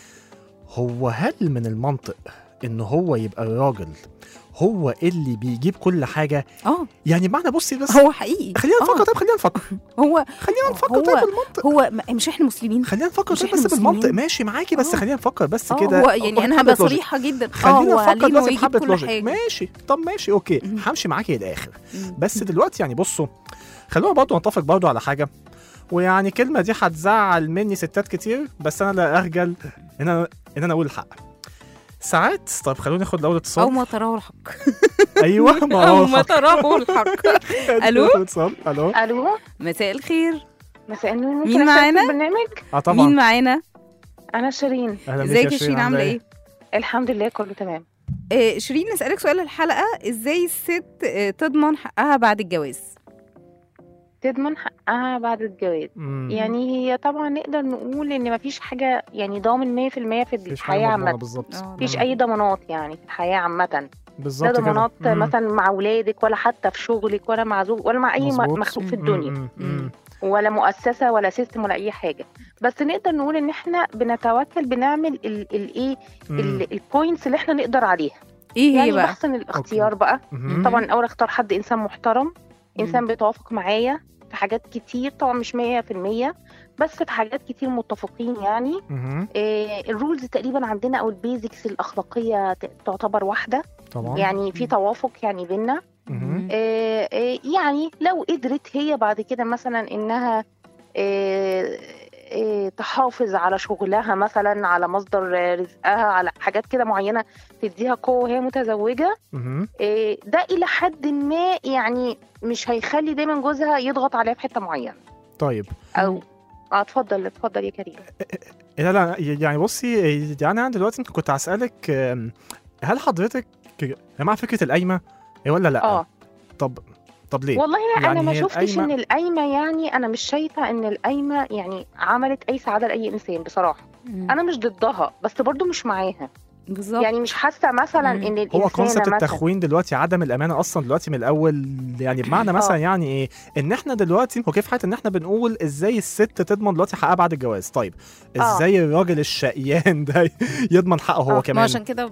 هو هل من المنطق ان هو يبقى الراجل هو اللي بيجيب كل حاجه اه يعني معنى بصي بس هو حقيقي خلينا نفكر آه. طيب خلينا نفكر هو خلينا نفكر هو- طيب بالمنطق هو م- مش احنا مسلمين خلينا نفكر مش طيب إحنا بس بالمنطق مسلمين؟ ماشي معاكي بس آه. خلينا نفكر بس آه، كده هو يعني انا بحبة هبقى لوجيك. صريحه جدا اه خلينا هو نفكر عليه دلوقتي انه يجيب بحبة كل لوجيك حاجه ماشي طب ماشي اوكي مم. همشي معاكي للاخر مم. بس دلوقتي يعني بصوا خلونا برضه نتفق برضه على حاجه ويعني كلمه دي هتزعل مني ستات كتير بس انا لا اخجل ان انا ان انا اقول الحق ساعات طب خلوني ناخد الاول او اتصال ما تراه الحق ايوه ما او هو ما تراه الحق ألو؟ ناخد اتصال الو الو مساء الخير مساء النور ممكن مين أشارك في معانا؟ البرنامج اه طبعا مين معانا انا شيرين اهلا بيك ازيك يا شيرين عامله ايه الحمد لله كله تمام آه، شيرين نسألك سؤال الحلقة ازاي الست آه، تضمن حقها بعد الجواز تضمن حقها بعد الجواز مم. يعني هي طبعا نقدر نقول ان مفيش حاجه يعني ضامن 100% في مفيش حاجة الحياه مضمونة عامه بالظبط آه. مفيش مم. اي ضمانات يعني في الحياه عامه لا بالظبط كده ضمانات مم. مثلا مع اولادك ولا حتى في شغلك ولا مع زوج ولا مع اي م- مظبوط. مخلوق في مم. الدنيا مم. مم. ولا مؤسسه ولا سيستم ولا اي حاجه بس نقدر نقول ان احنا بنتوكل بنعمل الايه مم. البوينتس اللي احنا نقدر عليها ايه هي يعني بقى بحسن الاختيار بقى مم. طبعا الاول اختار حد انسان محترم انسان بيتوافق معايا في حاجات كتير طبعا مش 100% بس في حاجات كتير متفقين يعني مم. آه الرولز تقريبا عندنا او البيزكس الاخلاقيه ت- تعتبر واحده طبعا يعني في توافق يعني بينا مم. آه آه يعني لو قدرت هي بعد كده مثلا انها آه إيه، تحافظ على شغلها مثلا على مصدر آه، رزقها على حاجات كده معينه تديها قوه وهي متزوجه مهم. إيه، ده الى حد ما يعني مش هيخلي دايما جوزها يضغط عليها في حته معينه طيب او اه اتفضل اتفضل يا كريم لا لا يعني بصي يعني انا دلوقتي كنت هسألك آم، هل حضرتك مع فكرة القايمة ولا لا؟ اه طب طب ليه؟ والله لا يعني انا ما هي شفتش القايمة- ان القايمه يعني انا مش شايفه ان القايمه يعني عملت اي سعاده لاي انسان بصراحه مم. انا مش ضدها بس برضو مش معاها بالظبط يعني مش حاسه مثلا مم. ان هو الانسان كونسبت مثلا التخوين دلوقتي عدم الامانه اصلا دلوقتي من الاول يعني بمعنى مثلا آه. يعني ايه ان احنا دلوقتي هو كيف حاجه ان احنا بنقول ازاي الست تضمن دلوقتي حقها بعد الجواز طيب آه. ازاي الراجل الشقيان ده يضمن حقه هو آه، ما ما كمان عشان كده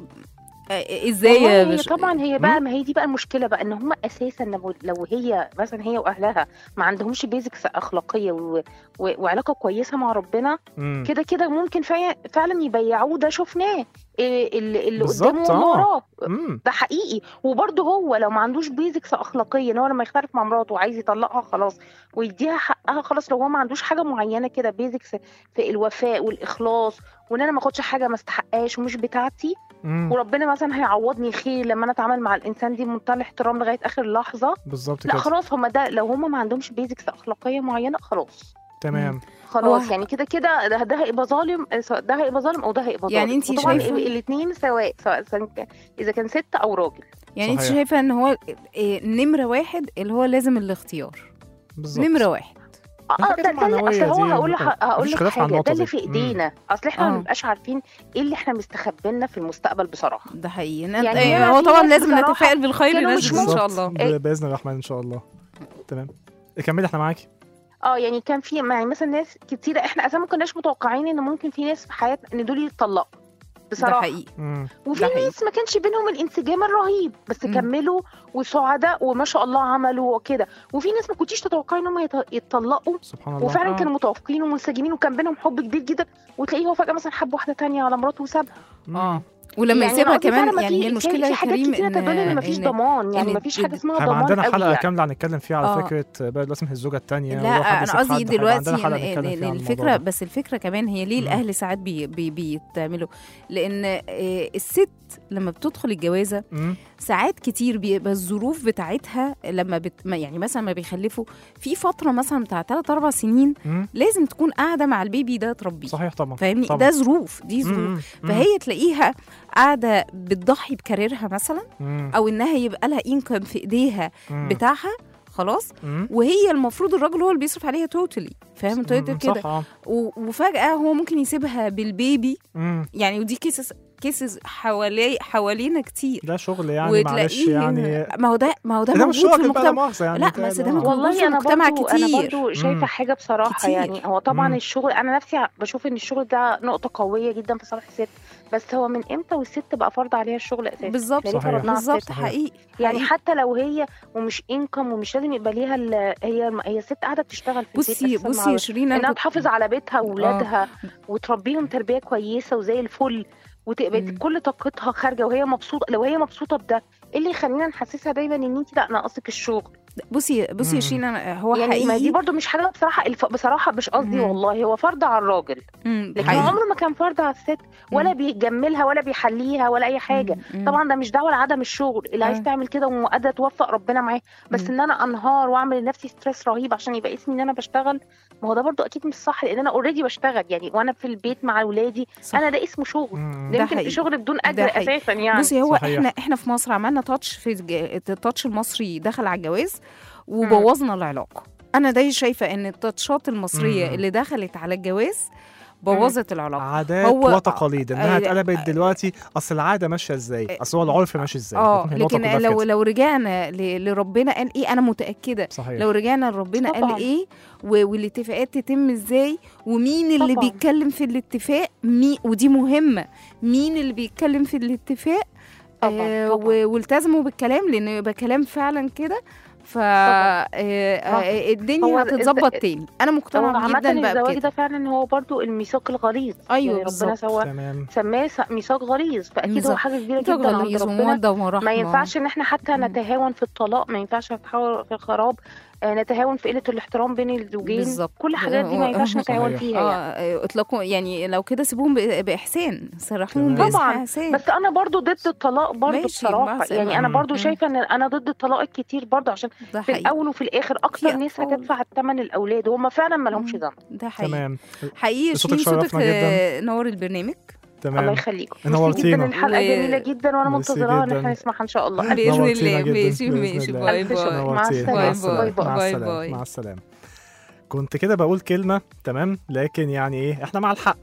آه، ازاي والله يا هي بش... طبعا هي بقى ما هي دي بقى المشكله بقى ان هم اساسا لو- لو هي مثلا هي واهلها ما عندهمش بيزكس اخلاقيه و... و... وعلاقه كويسه مع ربنا مم. كده كده ممكن فعلا فعلا يبيعوه ده شفناه إيه اللي, اللي بالظبط، قدامه واللي آه. وراه مم. ده حقيقي وبرده هو لو ما عندوش بيزكس اخلاقيه ان هو لما يختلف مع مراته وعايز يطلقها خلاص ويديها حقها خلاص لو هو ما عندوش حاجه معينه كده بيزكس في الوفاء والاخلاص وان انا ما اخدش حاجه ما استحقهاش ومش بتاعتي مم. وربنا مثلا هيعوضني خير لما انا اتعامل مع الانسان دي بمنتهى الاحترام لغايه اخر لحظه بالظبط لا كده خلاص هما ده لو هما ما عندهمش بيزكس اخلاقيه معينه خلاص تمام خلاص هو- يعني كده كده ده, ده هيبقى ظالم ده هيبقى ظالم او ده هيبقى ظالم يعني انتي وطبعاً شايفة- الاثنين سواء سواء كان- اذا كان ست او راجل يعني انت صحيح. شايفه ان هو إيه، نمره واحد اللي هو لازم الاختيار بالظبط نمره واحد اه الحاجات ده, ده اللي- المعنوية اصل هو دي هقول لك هقول مفيش لك خلاف عن حاجه النقطة ده اللي دي. في مم. ايدينا اصل احنا ما آه. بنبقاش عارفين ايه اللي احنا مستخبينا في المستقبل بصراحه ده حقيقي يعني يعني أنا هو في طبعا ناس لازم بصراحة نتفائل بالخير كانوا لازم مش ان شاء بالظبط. الله ب- باذن الرحمن ان شاء الله تمام كملي احنا معاكي اه يعني كان في يعني مثلا ناس كتيره احنا اساسا ما كناش متوقعين ان ممكن في ناس في حياتنا ان دول يتطلقوا ده بصراحه حقيقي مم. وفي ده حقيقي. ناس ما كانش بينهم الانسجام الرهيب بس مم. كملوا وسعداء وما شاء الله عملوا وكده وفي ناس ما كنتيش تتوقعي ان هم يت- يتطلقوا سبحان الله وفعلا آه. كانوا متوافقين ومنسجمين وكان بينهم حب كبير جدا وتلاقيه هو فجاه مثلا حب واحده تانية على مراته وسابها مم. اه ولما يعني يسيبها أنا قصدي كمان فعلا ما يعني في- هي المشكله في يا حاجات كريم كتيره تدل ان مفيش إن- ضمان يعني إن مفيش حاجه ال- اسمها احنا ضمان عندنا قوي حلقه يعني. كامله هنتكلم فيها على آه. فكره بقى لازم الزوجه الثانيه لا انا قصدي عندنا دلوقتي حلقه إن, نتكلم إن فيها عن الموضوع الفكره ده. بس الفكره كمان هي ليه مم. الاهل ساعات بي بي بيتعملوا لان آه، الست لما بتدخل الجوازه مم. ساعات كتير بيبقى الظروف بتاعتها لما بت... ما- يعني مثلا ما بيخلفوا في فتره مثلا بتاع 3 4 سنين مم. لازم تكون قاعده مع البيبي ده تربيه صحيح طبعا فاهمني طبعا. ده ظروف دي ظروف مم. مم. فهي تلاقيها قاعده بتضحي بكاريرها مثلا مم. او انها يبقى لها انكم في ايديها مم. بتاعها خلاص مم. وهي المفروض الراجل هو اللي بيصرف عليها توتالي فاهم انت مم. كده صح آه. و- وفجاه هو ممكن يسيبها بالبيبي مم. يعني ودي كيسز كيسز حوالي حوالينا كتير ده شغل يعني معلش يعني ما هو ده ما هو ده, ده مش موجود في شغل بقى لا المجتمع مؤاخذه يعني لا، ده- بس ده آه. موجود في والله انا المجتمع برضو كتير. انا برضو شايفه مم. حاجه بصراحه كتير. يعني هو طبعا مم. الشغل انا نفسي بشوف ان الشغل ده نقطه قويه جدا في صالح الست بس هو من امتى والست بقى فرض عليها الشغل اساسا بالظبط ليه صحيح. فرضناه على بالظبط الست؟ صحيح. حقيقي يعني حقيقي. حتى لو هي ومش انكم ومش لازم يبقى ليها ال- هي هي الست قاعده بتشتغل في البيت بصي أساساً بصي مع- يا شيرين انها انا كنت- تحافظ على بيتها واولادها وتربيهم تربيه كويسه وزي الفل وتبقى مم. كل طاقتها خارجه وهي مبسوطه لو هي مبسوطه بده ايه اللي يخلينا نحسسها دايما ان انت لا ناقصك الشغل بصي بصي مم. يا شيرين أنا هو يعني ما دي حقيقي برضو مش حاجه بصراحه الف... بصراحه مش قصدي مم. والله هو فرض على الراجل مم، لكن حقيقي. عمره ما كان فرض على الست ولا مم. بيجملها ولا بيحليها ولا اي حاجه مم. طبعا ده مش دعوه لعدم الشغل اللي عايز آه. تعمل كده وقادره توفق ربنا معاه بس مم. ان انا انهار واعمل لنفسي ستريس رهيب عشان يبقى اسمي ان انا بشتغل ما هو ده برضو اكيد مش صح لان انا اوريدي بشتغل يعني وانا في البيت مع اولادي صح. انا ده اسمه شغل مم. ده ده يمكن حقيقي. شغل بدون ده اجر حقيقي. اساسا يعني بصي هو صحيح. احنا احنا في مصر عملنا تاتش في الج- التاتش المصري دخل على الجواز وبوظنا العلاقه انا ده شايفه ان التاتشات المصريه مم. اللي دخلت على الجواز بوظت العلاقه عادات هو- وتقاليد انها آه، اتقلبت آه، دلوقتي اصل العاده ماشيه ازاي اصل هو العرف ماشي ازاي اه هي النقطة لكن كلها في لو كده. لو رجعنا ل- لربنا قال ايه انا متاكده صحيح لو رجعنا لربنا قال طبعاً. ايه و- والاتفاقات تتم ازاي ومين اللي طبعاً. بيتكلم في الاتفاق مي ودي مهمه مين اللي بيتكلم في الاتفاق طبعاً، آه طبعاً. و- والتزموا بالكلام لانه يبقى كلام فعلا كده ف آه آه الدنيا هو هتتظبط الز- تاني انا هو مقتنعه عامة جدا بقى الزواج بكده ده فعلا هو برضو الميثاق الغليظ أيوة يعني ربنا بالظبط. سوى تمام سماه س- ميثاق غليظ فاكيد هو بالظبط. حاجه كبيره ميثاق جدا عند غليظ ربنا وموده ورحمه ما ينفعش ان احنا حتى مم. نتهاون في الطلاق ما ينفعش نتحاول في الخراب آه، نتهاون في قله الاحترام بين الزوجين بالظبط. كل الحاجات دي ما ينفعش نتهاون صحيح. فيها يعني. اه اطلقوا يعني لو كده سيبوهم ب- باحسان سرحوهم تمام. طبعاً، باحسان بس انا برضو ضد الطلاق برضو ماشي، بصراحه بس- يعني انا مم. برضو مم. شايفه ان انا ضد الطلاق الكتير برضو عشان ده في حقيقي الاول وفي الاخر اكتر في ناس أطفال. هتدفع الثمن الاولاد وهم فعلا ما لهمش مم. ذنب ده حقيقي تمام حقيقي صوتك شيرين صوتك شرفنا آه، نور البرنامج الله تمام يخليكم ميرسي نورتينا. جدا الحلقه و- جميله جدا وانا ميرسي منتظراها ان جداً. احنا نسمعها ان شاء الله بإذن نورتينا الله. جداً، ماشي، بإذن ماشي. الله. باي ألف شكر. باي. مع نورتينا. السلامة. مع باي السلامة باي. مع باي السلامة باي. مع السلامة كنت كده بقول كلمة تمام لكن يعني ايه احنا مع الحق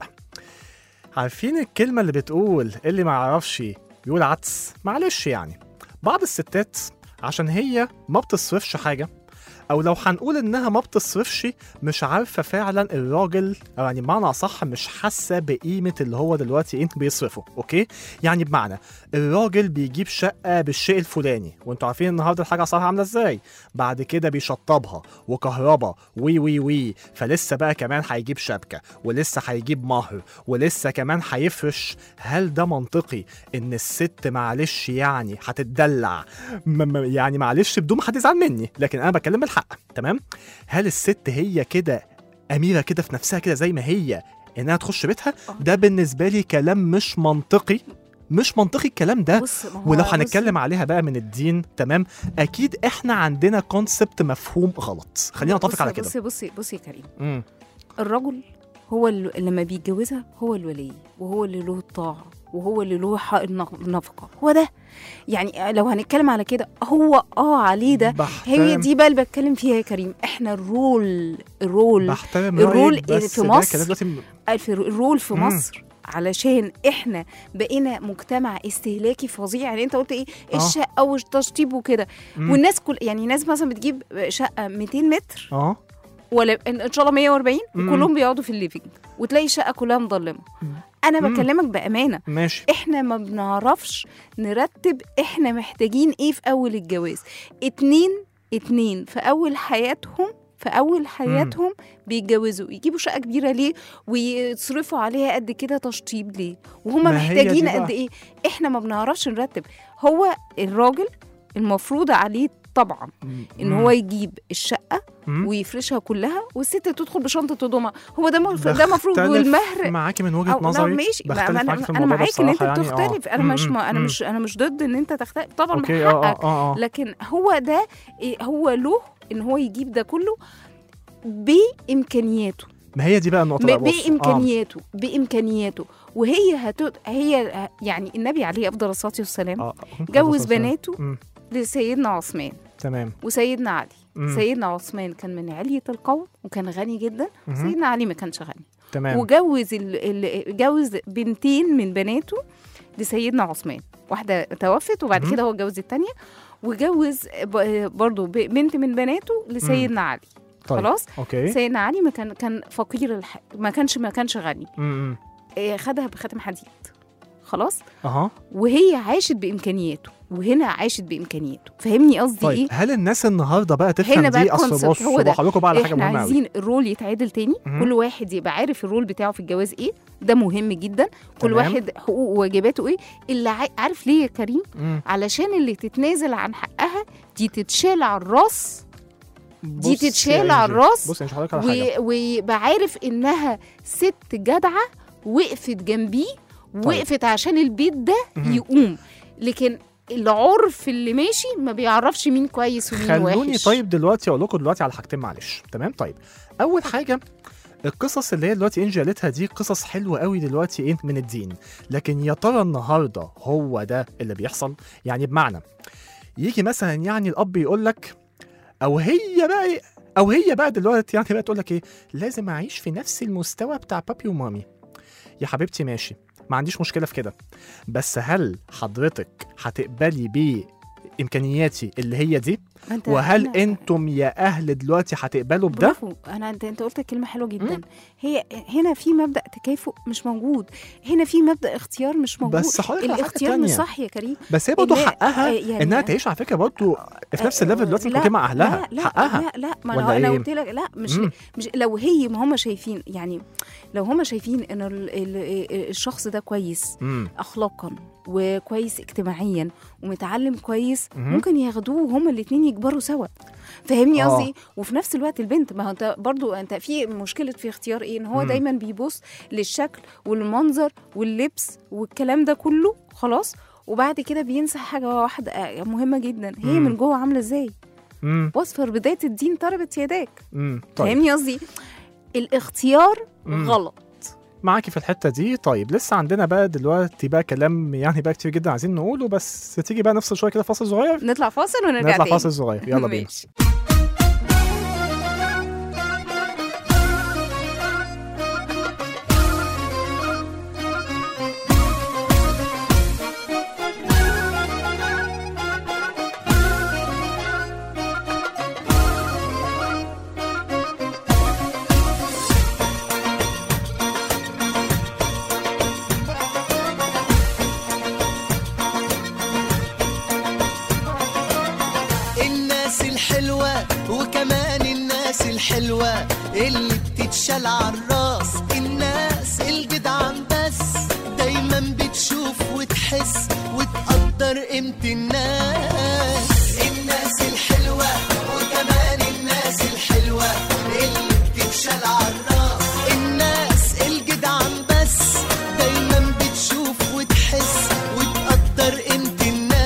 عارفين الكلمة اللي بتقول اللي ما يعرفش يقول عدس معلش يعني بعض الستات عشان هي ما بتصرفش حاجة او لو هنقول انها ما بتصرفش مش عارفه فعلا الراجل او يعني بمعنى اصح مش حاسه بقيمه اللي هو دلوقتي ايه بيصرفه اوكي يعني بمعنى الراجل بيجيب شقه بالشيء الفلاني وانتوا عارفين النهارده الحاجه اسعارها عامله ازاي بعد كده بيشطبها وكهرباء وي وي وي فلسه بقى كمان هيجيب شبكه ولسه هيجيب مهر ولسه كمان هيفرش هل ده منطقي ان الست معلش يعني هتتدلع م- م- يعني معلش بدون ما حد يزعل مني لكن انا بتكلم بالحق تمام هل الست هي كده اميره كده في نفسها كده زي ما هي انها تخش بيتها آه. ده بالنسبه لي كلام مش منطقي مش منطقي الكلام ده بص ما هو ولو بص- هنتكلم عليها بقى من الدين تمام اكيد احنا عندنا كونسبت مفهوم غلط خلينا نتفق بص- على كده بصي بصي بصي يا كريم مم. الرجل هو اللي لما بيتجوزها هو الولي وهو اللي له الطاعة وهو اللي له حق النق- النفقة هو ده يعني لو هنتكلم على كده هو اه عليه ده هي بحترم دي بقى اللي بتكلم فيها يا كريم احنا الرول الرول بحترم الرول رأيك، اللي بس في ده مصر كلام دلوقتي م- الف- الرول في مم. مصر علشان احنا بقينا مجتمع استهلاكي فظيع يعني انت قلت ايه آه. الشقه والتشطيب وكده مم. والناس كل يعني ناس مثلا بتجيب شقه 200 متر اه ولا ان إن شاء الله 140 مم. وكلهم بيقعدوا في الليفينج وتلاقي الشقه كلها مضلمه مم. انا مم. بكلمك بامانه ماشي احنا ما بنعرفش نرتب احنا محتاجين ايه في اول الجواز اتنين اتنين في اول حياتهم في اول حياتهم بيتجوزوا يجيبوا شقه كبيره ليه ويصرفوا عليها قد كده تشطيب ليه وهم ما هي دي محتاجين بقى. قد ايه احنا ما بنعرفش نرتب هو الراجل المفروض عليه طبعا ان هو يجيب الشقه مم. ويفرشها كلها والست تدخل بشنطه هدومها هو ده مف- ده المفروض بختلف والمهر معاكي من وجهه أو لا نظري ماشي ما- بختلف ما معاكي انا في انا الموضوع ده معاك ان انت بصراحة يعني، آه. بتختلف انا مم، مش مم، ما انا مم. مش انا مش ضد ان انت تختلف طبعا من اوكي اه حقك اه اه لكن هو ده إيه، هو له ان هو يجيب ده كله بامكانياته ما هي دي بقى النقطه ب- بقى بص. آه. بامكانياته بامكانياته وهي هت... هي يعني النبي عليه افضل الصلاه والسلام اه جوز بناته مم. لسيدنا عثمان تمام وسيدنا علي مم. سيدنا عثمان كان من علية القوم وكان غني جدا مهم. سيدنا علي ما كانش غني تمام وجوز ال... ال... جوز بنتين من بناته لسيدنا عثمان واحدة توفت وبعد مهم. كده هو جوز التانية وجوز ب... برضو ب... بنت من بناته لسيدنا علي طيب. خلاص اوكي سيدنا علي ما كان كان فقير الح... ما كانش ما كانش غني امم إيه، خدها بخاتم حديد خلاص اها وهي عاشت بامكانياته وهنا عاشت بامكانياته فاهمني قصدي طيب ايه هل الناس النهارده بقى تفهم هنا بقى دي اصل الكونسبت بص هو ده. هقول لكم بقى على حاجه احنا مهمه قوي عايزين الرول يتعدل تاني مهم. كل واحد يبقى عارف الرول بتاعه في الجواز ايه ده مهم جدا كل تمام. واحد حقوقه وواجباته ايه اللي عا- عارف ليه يا كريم مم. علشان اللي تتنازل عن حقها دي تتشال على الراس دي بص يا تتشال على إنجي، الراس بص مش هقول لك على حاجه و- ويبقى عارف انها ست جدعه وقفت جنبيه وقفت عشان البيت ده مهم. يقوم لكن العرف اللي ماشي ما بيعرفش مين كويس ومين خلوني وحش طيب دلوقتي اقول لكم دلوقتي على حاجتين معلش تمام طيب اول حاجه القصص اللي هي دلوقتي انجي قالتها دي قصص حلوه قوي دلوقتي ايه من الدين لكن يا ترى النهارده هو ده اللي بيحصل يعني بمعنى يجي مثلا يعني الاب يقول لك او هي بقى إيه؟ او هي بقى دلوقتي يعني بقى تقول لك ايه لازم اعيش في نفس المستوى بتاع بابي ومامي يا حبيبتي ماشي ما عنديش مشكله في كده بس هل حضرتك هتقبلي بامكانياتي اللي هي دي ما انت وهل هنا- انتم يا اهل دلوقتي هتقبلوا بده برافو انا انت انت قلت كلمه حلوه جدا هي هنا في مبدا تكافؤ مش موجود هنا في مبدا اختيار مش موجود بس هقول لك على حاجه الاختيار مش تانية صح يا كريم بس هي برضه اللي- حقها آه، يعني- انها تعيش على فكره برضه في نفس الليفل دلوقتي لا، ممكن مع اهلها لا لا حقها لا لا ما ولا انا انا إيه؟ قلت لك لا مش مم. مش لو هي ما هم شايفين يعني لو هم شايفين ان ال ال الشخص ده كويس امم اخلاقا وكويس اجتماعيا ومتعلم كويس مهم. ممكن ياخدوه هما الاثنين يكبروا سوا فاهمني آه. قصدي إيه؟ وفي نفس الوقت البنت ما هو انت برضو انت في مشكله في اختيار ايه ان هو مم. دايما بيبص للشكل والمنظر واللبس والكلام ده كله خلاص وبعد كده بينسى حاجه واحده آه، مهمه جدا هي مم. من جوه عامله ازاي امم واصفر بدايه الدين طربت يداك امم طيب فاهمني قصدي الاختيار مم. غلط معاكي في الحته دي طيب لسه عندنا بقى دلوقتي بقى كلام يعني بقى كتير جدا عايزين نقوله بس تيجي بقى نفصل شويه كده فاصل صغير نطلع فاصل ونرجع نطلع تاني فاصل صغير يلا بينا ماشي. الناس الحلوة وكمان الناس الحلوة اللي بتتشال عالراس الناس الجدعان بس دايما بتشوف وتحس وتقدر قيمة الناس الناس الحلوة وكمان الناس الحلوة اللي بتتشال عالراس الناس الجدعان بس دايما بتشوف وتحس وتقدر قيمة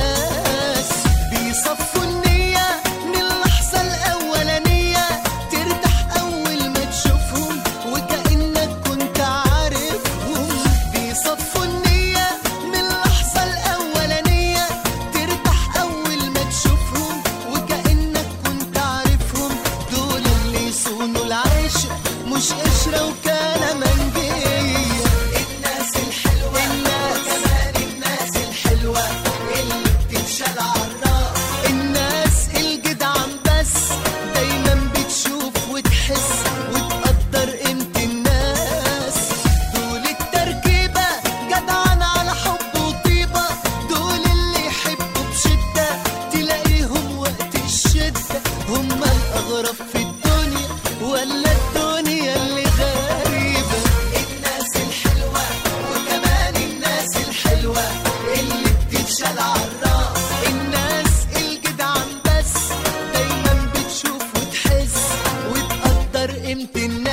الناس بيصفوا النية من اللحظة الأولانية ترتاح أول ما تشوفهم وكأنك كنت عارفهم بيصفوا النية من اللحظة الأولانية ترتاح أول ما تشوفهم وكأنك كنت عارفهم دول اللي يصونوا العشرة مش قشرة وكان منجية الناس الحلوة الناس كمان الناس الحلوة اللي بتتشال عالراس الناس الجدعان بس دايما بتشوف وتحس وتقدر قيمة الناس دول التركيبة جدعان على حب وطيبة دول اللي يحبوا بشدة تلاقيهم وقت الشدة هم الأغرب في الدنيا ولا الدنيا اللي غريبة الناس الحلوة وكمان الناس الحلوة اللي بتتشال عالراس الناس الجدعان بس دايما بتشوف وتحس وتقدر قيمة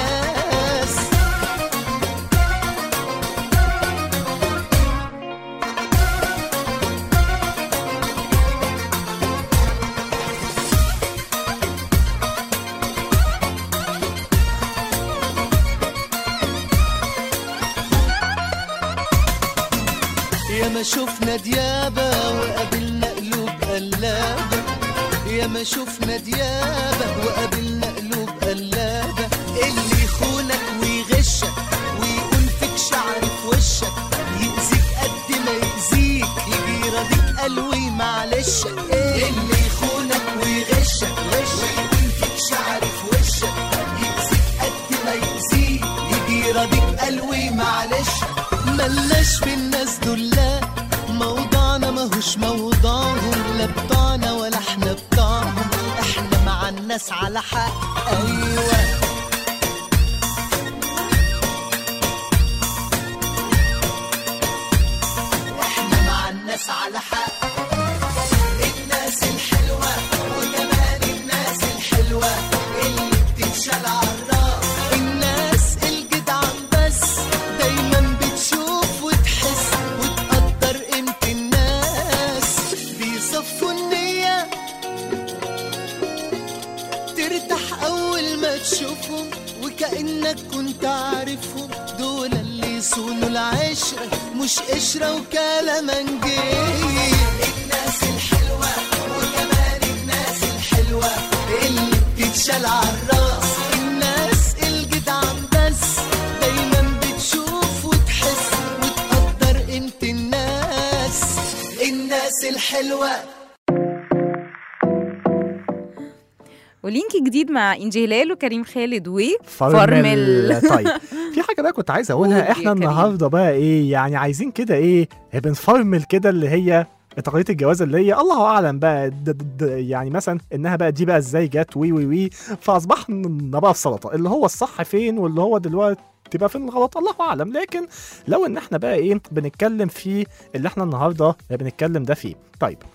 الناس يا ما شفنا ديابة وقابلنا قلوب قلابة يا ما شفنا ديابة وقابلنا قلوب قلابة اللي يخونك ويغشك ويقول فيك شعر في وشك يأذيك قد ما يأذيك يجي يراضيك قلوي معلش اللي يخونك ويغشك ويقول فيك شعر في وشك يأذيك قد ما يأذيك يجي يراضيك قلوي معلش ملناش في الناس دول لا موضوعنا ماهوش موضوعهم لا بتوعنا ولا احنا بتوعهم احنا مع الناس على حق ايوه احنا مع الناس على حق الناس الحلوة وكمان الناس الحلوة اللي بتتشال عالراس الناس الجدعان بس دايما بتشوف وتحس وتقدر قيمة الناس بيصفوا النية ترتاح أول ما تشوفهم وكأنك كنت عارفهم دول اللي يصونوا العشرة مش قشرة وكلامنجية الناس الحلوة وكمان الناس الحلوة اللي بتتشال عالراس الناس الجدعان بس دايما بتشوف وتحس وتقدر قيمة الناس الناس الحلوة ولينك جديد مع انجي هلال وكريم خالد و فرمل طيب في حاجه بقى كنت عايز قول اقولها يا احنا كريم. النهارده بقى ايه يعني عايزين كده ايه بنفرمل كده اللي هي تقاليد الجواز اللي هي الله اعلم بقى د د د يعني مثلا انها بقى دي بقى ازاي جت وي وي وي فاصبحنا بقى في سلطه اللي هو الصح فين واللي هو دلوقتي تبقى فين الغلط الله اعلم لكن لو ان احنا بقى ايه بنتكلم في اللي احنا النهارده بنتكلم ده فيه طيب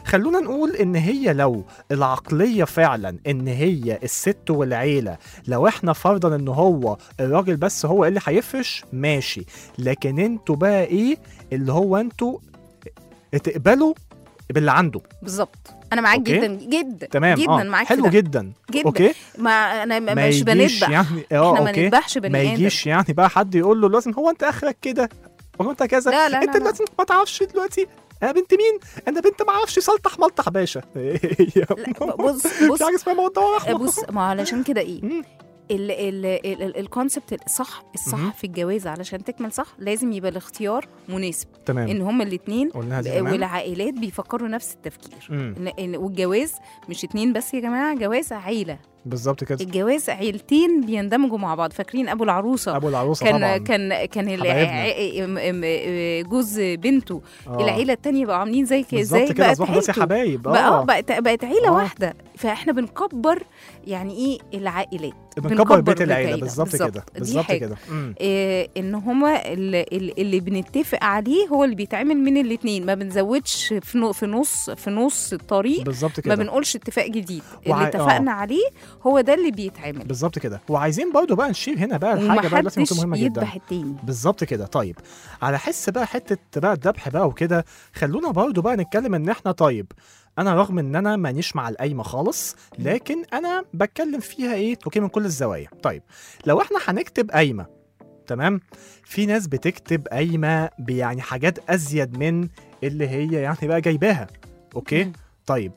خلونا نقول ان هي لو العقليه فعلا ان هي الست والعيله لو احنا فرضا ان هو الراجل بس هو اللي هيفرش ماشي لكن انتوا بقى ايه اللي هو انتوا تقبلوا باللي عنده بالظبط انا معاك أوكي. جدا جدا تمام جدا اه معاك حلو في ده. جدا جدا اوكي ما انا ما ما مش يجيش بنذبح يعني اه احنا ما اوكي نذبحش بني ما ادم يجيش يعني بقى حد يقول له لازم هو انت اخرك كده هو انت كذا لا لا انت لا, لا. لازم ما تعرفش دلوقتي انا بنت مين انا بنت ما اعرفش سلطح ملطح باشا لا بص بص في حاجه اسمها موضوع رحمه بص ما علشان كده ايه مم. ال- ال- ال- ال- الكونسبت الصح الصح مهم. في الجواز علشان تكمل صح لازم يبقى الاختيار مناسب تمام ان هما الاثنين قلناها دي كمان والعائلات بيفكروا نفس التفكير مم. إن- إن- والجواز مش اتنين بس يا جماعه جواز عيله بالظبط كده الجواز عيلتين بيندمجوا مع بعض فاكرين ابو العروسه ابو العروسه كان طبعا كان كان ال- حبايبنا. ع- ام- ام- جوز بنته آه. العيله التانية بقوا عاملين زي كده بالظبط ازاي كده بقت اصبحوا بس عيلته. حبايب بقى آه، اه بقت بقت عيله آه. واحده فاحنا بنكبر يعني ايه العائلات بنكبر بيت العيله بالظبط كده دي بالظبط حاجة. كده مم. إيه ان هما اللي, اللي بنتفق عليه هو اللي بيتعمل من الاثنين ما بنزودش في نو- في نص في نص الطريق بالظبط ما كده بنقولش اتفاق جديد وع- اللي اتفقنا عليه هو ده اللي بيتعمل بالظبط كده وعايزين برضو بقى نشير هنا بقى الحاجه بقى لازم ومحدش تكون مهمه جدا يذبح التاني بالظبط كده طيب على حس بقى حته بقى الذبح بقى وكده خلونا برضو بقى نتكلم ان احنا طيب انا رغم ان انا مانيش مع القايمه خالص لكن انا بتكلم فيها ايه اوكي من كل الزوايا طيب لو احنا هنكتب قايمه تمام في ناس بتكتب قايمه بيعني حاجات ازيد من اللي هي يعني بقى جايباها اوكي مم. طيب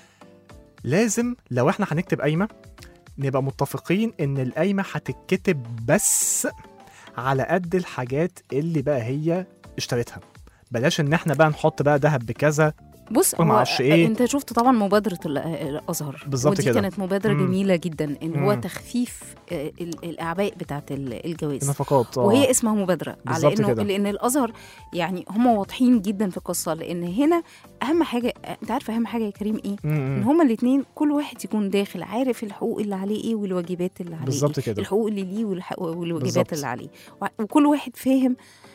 لازم لو احنا هنكتب قايمه نبقى متفقين ان القايمه هتتكتب بس على قد الحاجات اللي بقى هي اشتريتها بلاش ان احنا بقى نحط بقى ذهب بكذا بص وما هو اعرفش إيه. انت شفت طبعا مبادره ال- الازهر بالظبط ودي كده. كانت مبادره مم. جميله جدا ان هو مم. تخفيف آه، ال- الاعباء بتاعه ال- الجواز النفقات اه وهي اسمها مبادره على بالظبط انه كده. لان الازهر يعني هم واضحين جدا في القصه لان هنا اهم حاجه انت عارف اهم حاجه يا كريم ايه م- ان م. هما الاثنين كل واحد يكون داخل عارف الحقوق اللي عليه ايه والواجبات اللي عليه بالظبط إيه. كده. الحقوق اللي ليه والحق- والواجبات بالظبط. اللي عليه وع- وكل واحد فاهم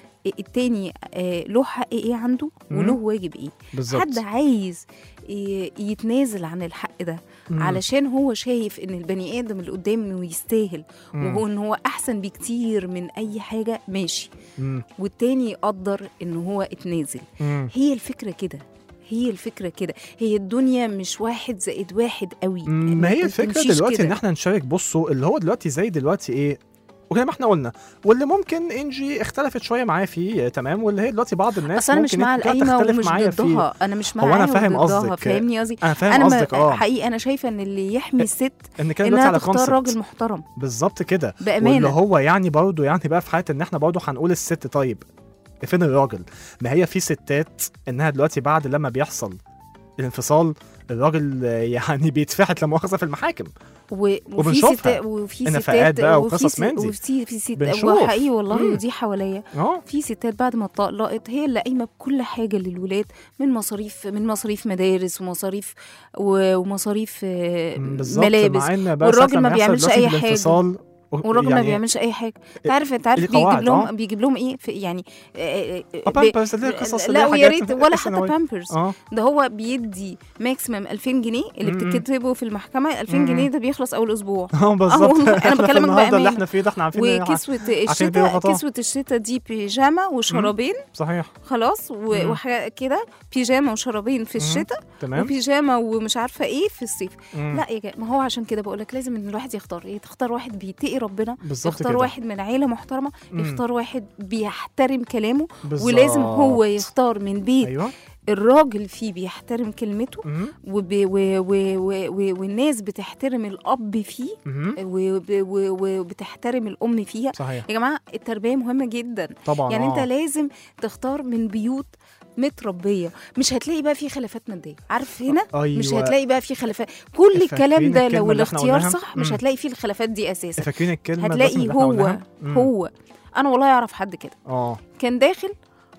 التاني آه، له حق ايه عنده مم. وله واجب ايه بالظبط حد عايز ي- يتنازل عن الحق ده م. علشان هو شايف ان البني ادم اللي قدامه يستاهل م. وهو ان هو احسن بكتير من اي حاجه ماشي م. والتاني يقدر ان هو اتنازل م. هي الفكره كده هي الفكره كده هي الدنيا مش واحد زائد واحد قوي ما هي ما الفكره تمشيش دلوقتي كده. ان احنا نشارك بصوا اللي هو دلوقتي زي دلوقتي ايه وزي ما احنا قلنا واللي ممكن انجي اختلفت شويه معايا فيه تمام واللي هي دلوقتي بعض الناس اصل انا مش ممكن مع إنت كده القايمه تختلف ومش معايا فيه ضدها انا مش هو أنا معاها فاهم وضدها قصدك. فاهمني قصدي انا فاهم انا قصدك ما اه حقيقي انا شايفه ان اللي يحمي الست ان كده دلوقتي انها على تختار راجل كونسبت محترم بالظبط كده واللي بامانه هو يعني برضه يعني بقى في حاله ان احنا برضه هنقول الست طيب فين الراجل ما هي في ستات انها دلوقتي بعد لما بيحصل الانفصال الراجل آه، يعني بيتفحت لا مؤاخذه في المحاكم و- وفي وبنشوفها. ستات وفي نفقات ستات بقى وفي وقصص ست- من دي. وفي في ستات بنشوف. وحقيقي والله مم. ودي حواليا اه في ستات بعد ما اتطلقت هي اللي قايمه بكل حاجه للولاد من مصاريف من مصاريف مدارس ومصاريف و- ومصاريف آه، بالظبط ملابس مع ان بقى والراجل ساعة ما لما يحصل بيعملش دلوقتي أي حاجة. الانفصال والراجل ما يعني بيعملش اي حاجه انت عارف انت عارف دي بيجيب قواعد، لهم آه. بيجيب لهم ايه في يعني آه، آه، آه، ب- بامبرز اللي هي قصص اللي لا هي ويا حاجات ريت ولا حتى ثانوية. بامبرز اه ده هو بيدي ماكسيمم 2000 جنيه اللي مم. بتكتبه في المحكمه 2000 مم. جنيه ده بيخلص اول اسبوع اه بالظبط والله، أنا إحنا في بكلمك النهارده اللي بأمانة. احنا فيه ده احنا عارفين إن- وكسوة عارفين الشتاء بيغطاه. كسوة الشتاء دي بيجامة وشرابين صحيح خلاص و- مم. وحاجة كده بيجامة وشرابين في مم. الشتاء تمام وبيجامة ومش عارفة ايه في الصيف مم. لا يا جماعة ما هو عشان كده بقول لك لازم ان الواحد يختار ايه تختار واحد بيتقي ربنا بالظبط يختار كده واحد من عيلة محترمة مم. يختار واحد بيحترم كلامه بالظبط. ولازم هو يختار من بيت ايوه الراجل فيه بيحترم كلمته مم. وب... و... و... و... و... والناس بتحترم الأب فيه مم. وب- و- و- وبتحترم الأم فيها صحيح يا جماعة التربية مهمة جدا طبعا يعني انت آه. لازم تختار من بيوت متربيه مش هتلاقي بقى في خلافات ماديه عارف هنا ايوه مش هتلاقي بقى في خلافات كل الكلام فاكرين ده الكلمة لو اللي احنا الاختيار قلناها؟ صح مش مم. هتلاقي فيه الخلافات دي اساسا فاكرين الكلمه هتلاقي الدسمة اللي احنا هو قلناها؟ مم. هو انا والله اعرف حد كده اه كان داخل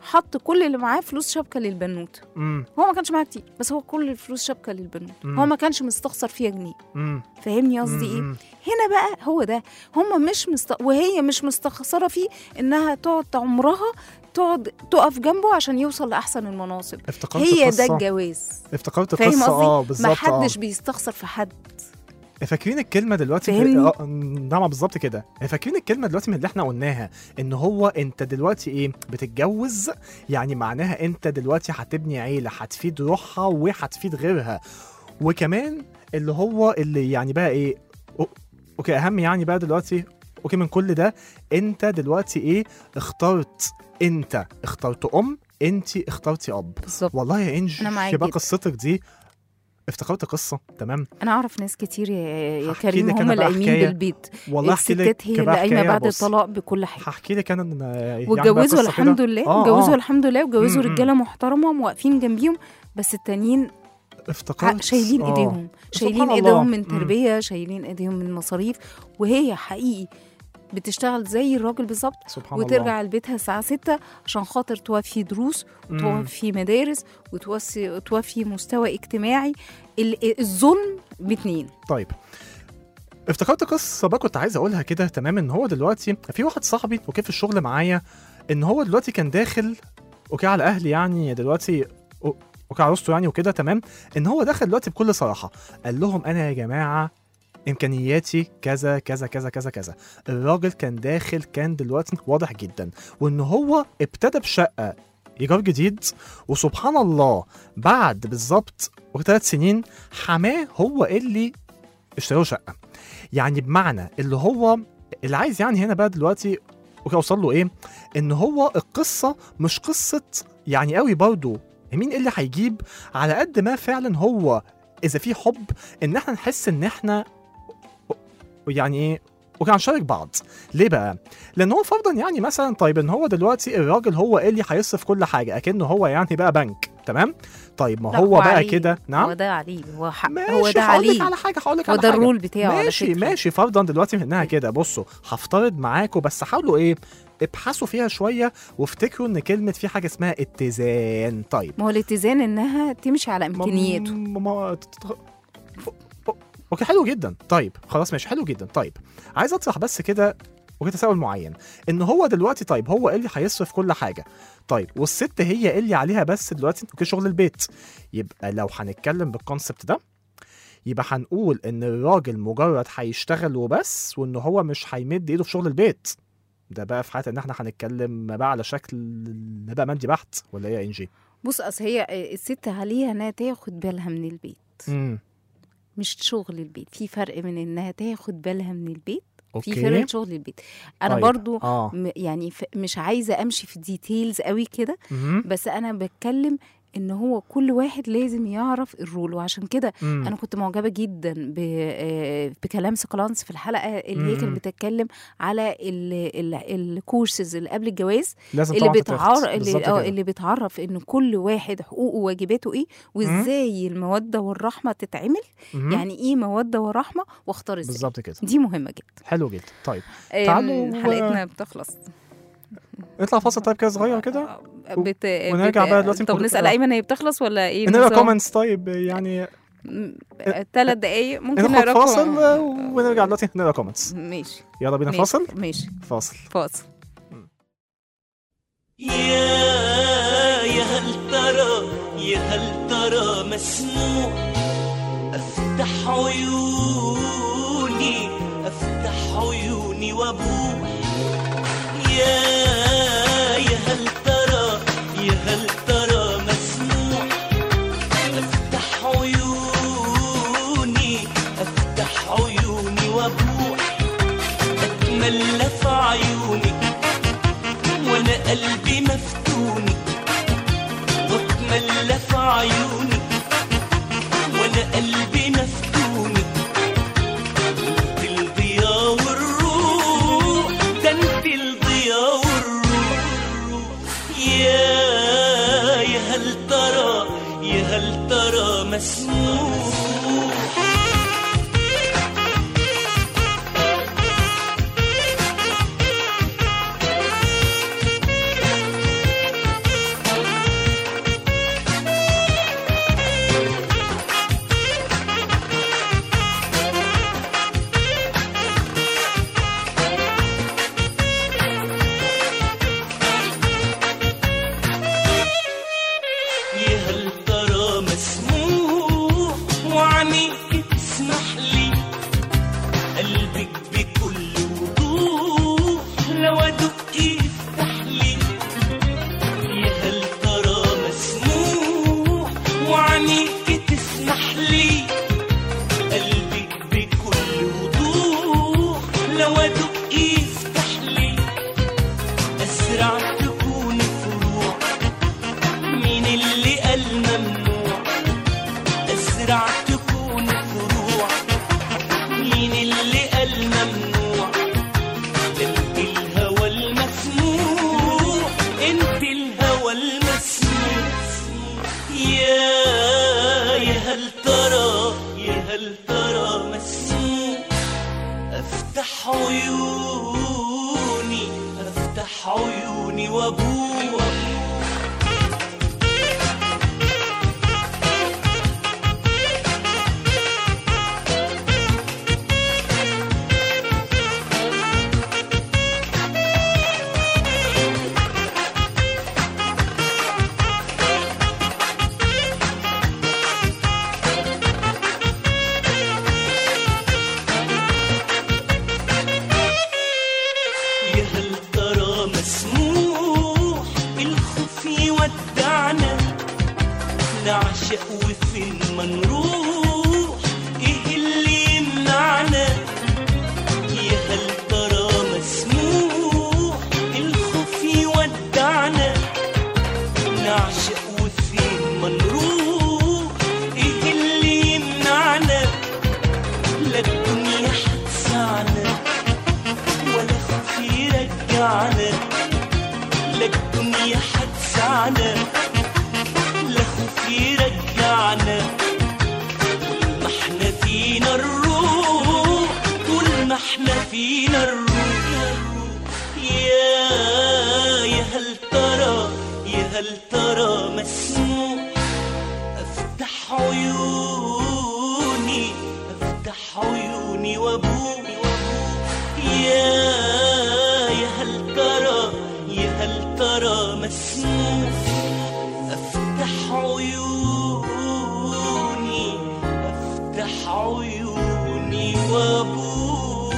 حط كل اللي معاه فلوس شبكه للبنوت امم هو ما كانش معاه كتير بس هو كل الفلوس شبكه للبنوت مم. هو ما كانش مستخسر فيها جنيه امم فاهمني قصدي ايه مم. هنا بقى هو ده هم مش مست... وهي مش مستخسره فيه انها تقعد عمرها تقعد تقف جنبه عشان يوصل لاحسن المناصب افتكرت هي قصة ده الجواز افتكرت فاهم قصة اه قصدي بالظبط ما اه حدش بيستخسر في حد فاكرين الكلمة دلوقتي في- فاهمني؟ اه نعم بالظبط كده فاكرين الكلمة دلوقتي من اللي احنا قلناها ان هو انت دلوقتي ايه بتتجوز يعني معناها انت دلوقتي هتبني عيلة هتفيد روحها وهتفيد غيرها وكمان اللي هو اللي يعني بقى ايه أو- اوكي اهم يعني بقى دلوقتي اوكي من كل ده انت دلوقتي ايه اخترت انت اخترت ام انت اخترتي اب بالظبط والله يا انج أنا معاك في بقى جدا. قصتك دي افتكرت قصة تمام انا اعرف ناس كتير يا, يا هحكي كريم لك هم أنا اللي بقى قايمين حكاية. بالبيت والله احكي لك الستات هي اللي بقى قايمه حكاية بعد بص. الطلاق بكل حاجه هحكي لك انا إن- يعني بقى واتجوزوا قصة الحمد كده. لله آه، اتجوزوا آه. الحمد لله وجوزوا م- م. رجاله محترمه واقفين جنبيهم بس التانيين افتكرت شايلين آه. ايديهم شايلين سبحان الله. ايديهم من مم. تربيه شايلين ايديهم من مصاريف وهي حقيقي بتشتغل زي الراجل بالظبط سبحان وترجع لبيتها الساعة 6 عشان خاطر توفي دروس الله مم. توفي مدارس وتوفي توفي مستوى اجتماعي ال- الظلم باتنين طيب افتكرت قصه بقى كنت عايز اقولها كده تمام ان هو دلوقتي في واحد صاحبي اوكي في الشغل معايا ان هو دلوقتي كان داخل اوكي على اهلي يعني دلوقتي أو- اوكي عروسته يعني وكده تمام ان هو دخل دلوقتي بكل صراحه قال لهم انا يا جماعه امكانياتي كذا كذا كذا كذا كذا الراجل كان داخل كان دلوقتي واضح جدا وان هو ابتدى بشقه ايجار جديد وسبحان الله بعد بالظبط ثلاث سنين حماه هو اللي اشتروا شقه يعني بمعنى اللي هو اللي عايز يعني هنا بقى دلوقتي اوكي اوصل له ايه ان هو القصه مش قصه يعني قوي برضو مين اللي هيجيب على قد ما فعلا هو اذا في حب ان احنا نحس ان احنا يعني ايه اوكي هنشارك بعض ليه بقى لان هو فرضا يعني مثلا طيب ان هو دلوقتي الراجل هو اللي هيصرف كل حاجه اكنه هو يعني بقى بنك تمام طيب ما لا، هو بقى عليه. كده نعم هو ده عليه هو حق ماشي هو ده هقول لك عليه على حاجه هقول لك هو على ده حاجه الرول بتاعه على ماشي فكرة. ماشي فرضا دلوقتي منها كده بصوا هفترض معاكم بس حاولوا ايه ابحثوا فيها شويه وافتكروا ان كلمه في حاجه اسمها اتزان طيب ما هو الاتزان انها تمشي على امكانياته ما ما اوكي حلو جدا طيب خلاص ماشي حلو جدا طيب عايز اطرح بس كده وكده تساؤل معين ان هو دلوقتي طيب هو اللي هيصرف كل حاجه طيب والست هي اللي عليها بس دلوقتي اوكي شغل البيت يبقى لو هنتكلم بالكونسبت ده يبقى هنقول ان الراجل مجرد هيشتغل وبس وان هو مش هيمد ايده في شغل البيت ده بقى في حاله ان احنا هنتكلم بقى على شكل بقى مادي بحت ولا ايه يا انجي؟ بص اصل هي الست عليها انها تاخد بالها من البيت امم مش شغل البيت في فرق من انها تاخد بالها من البيت في اوكي فرق شغل البيت انا طيب. برضو اه م- يعني ف- مش عايزه امشي في ديتيلز قوي كده مهم. بس انا بتكلم ان هو كل واحد لازم يعرف الرول وعشان كده مم. انا كنت معجبه جدا ب- آه، بكلام سكلانس في الحلقه اللي هي مم. كانت بتتكلم على الكورسز اللي قبل الجواز لازم اللي طبعا تتاخد. بتعرف بالظبط اللي, اه كده. اللي بتعرف ان كل واحد حقوقه وواجباته ايه وازاي الموده والرحمه تتعمل مهم. يعني ايه موده ورحمه واختار ازاي بالظبط كده دي مهمه جدا حلو جدا طيب آم، تعالوا- حلقتنا بتخلص نطلع فاصل طيب كده صغير كده بت... ونرجع بت... بقى دلوقتي طب نكون- نسال آه. ايمن هي بتخلص ولا ايه نقرا النظام؟ كومنتس طيب يعني ثلاث دقايق ممكن ناخد نقرا فاصل كوم- آه، ونرجع دلوقتي نقرا كومنتس ماشي يلا بينا ماشي. فاصل ماشي فاصل فاصل يا يا هل ترى يا هل ترى مسموع افتح عيوني افتح عيوني وابوح يا يا هل ترى يا هل ترى مسموع افتح عيوني افتح عيوني وابوح اتملى في عيوني وانا قلبي مفتوني واتملى في عيوني وانا قلبي مفتوني انت الضياء والروح ده انت الضياء والروح يا يا هل ترى يا هل ترى مسموح وادق يفتح لي ازرع تكون فروع مين اللي قال ممنوع ازرع تكون فروع مين اللي قال ممنوع انت الهوى المسموع انت الهوى المسموع يا يا هل ترى يا هل ترى مسموع افتح عيوني افتح عيوني وابوح يا هل ترى مسموح الخوف يودعنا نعشق وفين ما نروح ايه اللي يمنعنا يا هل ترى مسموح الخوف يودعنا نعشق وفين ما نروح ايه اللي يمنعنا لا الدنيا هتسعنا ولا خوف يرجعنا لا الدنيا هتسعنا لا خوف يرجعنا طول ما احنا فينا الروح طول ما احنا فينا الروح يا يا هل ترى يا هل ترى مسموح افتح عيوني افتح عيوني وابوح يا يا هل ترى يا هل ترى مسموح افتح عيوني افتح عيوني وابوح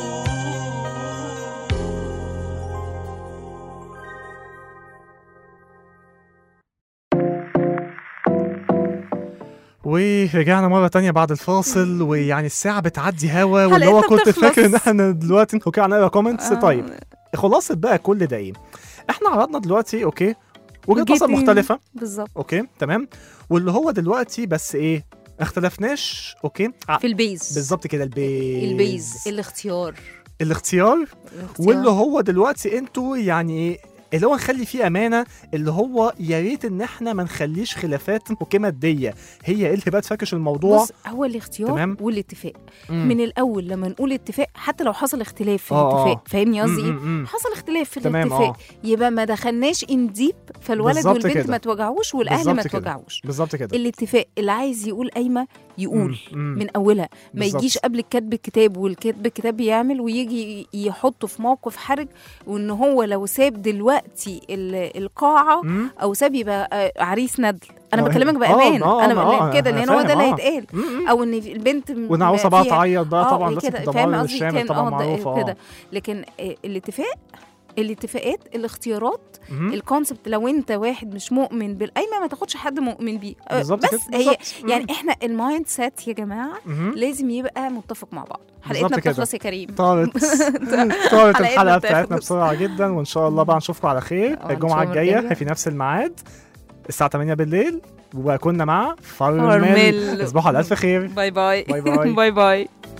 ورجعنا مرة تانية بعد الفاصل ويعني الساعة بتعدي هوا واللي هو حلقتنا كنت فاكر ان بتخلص. احنا دلوقتي اوكي هنقرا كومنتس آه. طيب خلاصة بقى كل ده ايه؟ احنا عرضنا دلوقتي اوكي وجهة نظر وجهتين. مختلفة بالظبط اوكي تمام واللي هو دلوقتي بس ايه اختلفناش اوكي ع- في البيز بالظبط كده البيز البيز الاختيار الاختيار الاختيار. واللي هو دلوقتي انتوا يعني ايه اللي هو نخلي فيه امانه اللي هو يا ريت ان احنا ما نخليش خلافات اوكي ماديه هي اللي بقى تفكش الموضوع بص هو الاختيار تمام. والاتفاق مم. من الاول لما نقول اتفاق حتى لو حصل اختلاف في آه، آه. الاتفاق فاهمني قصدي مم، مم، ايه مم. حصل اختلاف في تمام، الاتفاق آه. يبقى ما دخلناش ان ديب فالولد بالظبط والبنت كده. ما توجعوش والاهل بالظبط ما كده. توجعوش بالظبط كده الاتفاق اللي عايز يقول قايمه يقول مم، مم. من اولها ما بالظبط. يجيش قبل كتب الكتاب والكتب الكتاب يعمل ويجي يحطه في موقف حرج وان هو لو ساب دلوقتي ال- القاعه مم. او ساب يبقى آه، عريس ندل انا آه، بكلمك آه، بامان آه، انا آه، بقول آه، كده أنا لان هو ده اللي فاهم، آه. هيتقال مم، مم. او ان البنت م- والعروسه بقى فيها- تعيط بقى آه، طبعا إيه لازم كده تدمر فاهم قصدي الشامل كان طبعا اه ده معروفه كده اه لكن آه، الاتفاق الاتفاقات الاختيارات مهم. الكونسبت لو انت واحد مش مؤمن بالقايمه ما تاخدش حد مؤمن بيه آه، بالظبط بس كده، هي بالظبط. يعني احنا المايند سيت يا جماعه مهم. لازم يبقى متفق مع بعض حلقتنا بالظبط كده. بتخلص يا كريم طارت طارت حلقتنا الحلقه بتخلص. بتاعتنا بسرعه جدا وان شاء الله بقى نشوفكم على خير آه، إن الجمعه شاء الله الجايه الجاية. في نفس الميعاد الساعه 8 بالليل وكنا مع فرمل. فرمل تصبحوا على الف خير باي باي باي باي. باي باي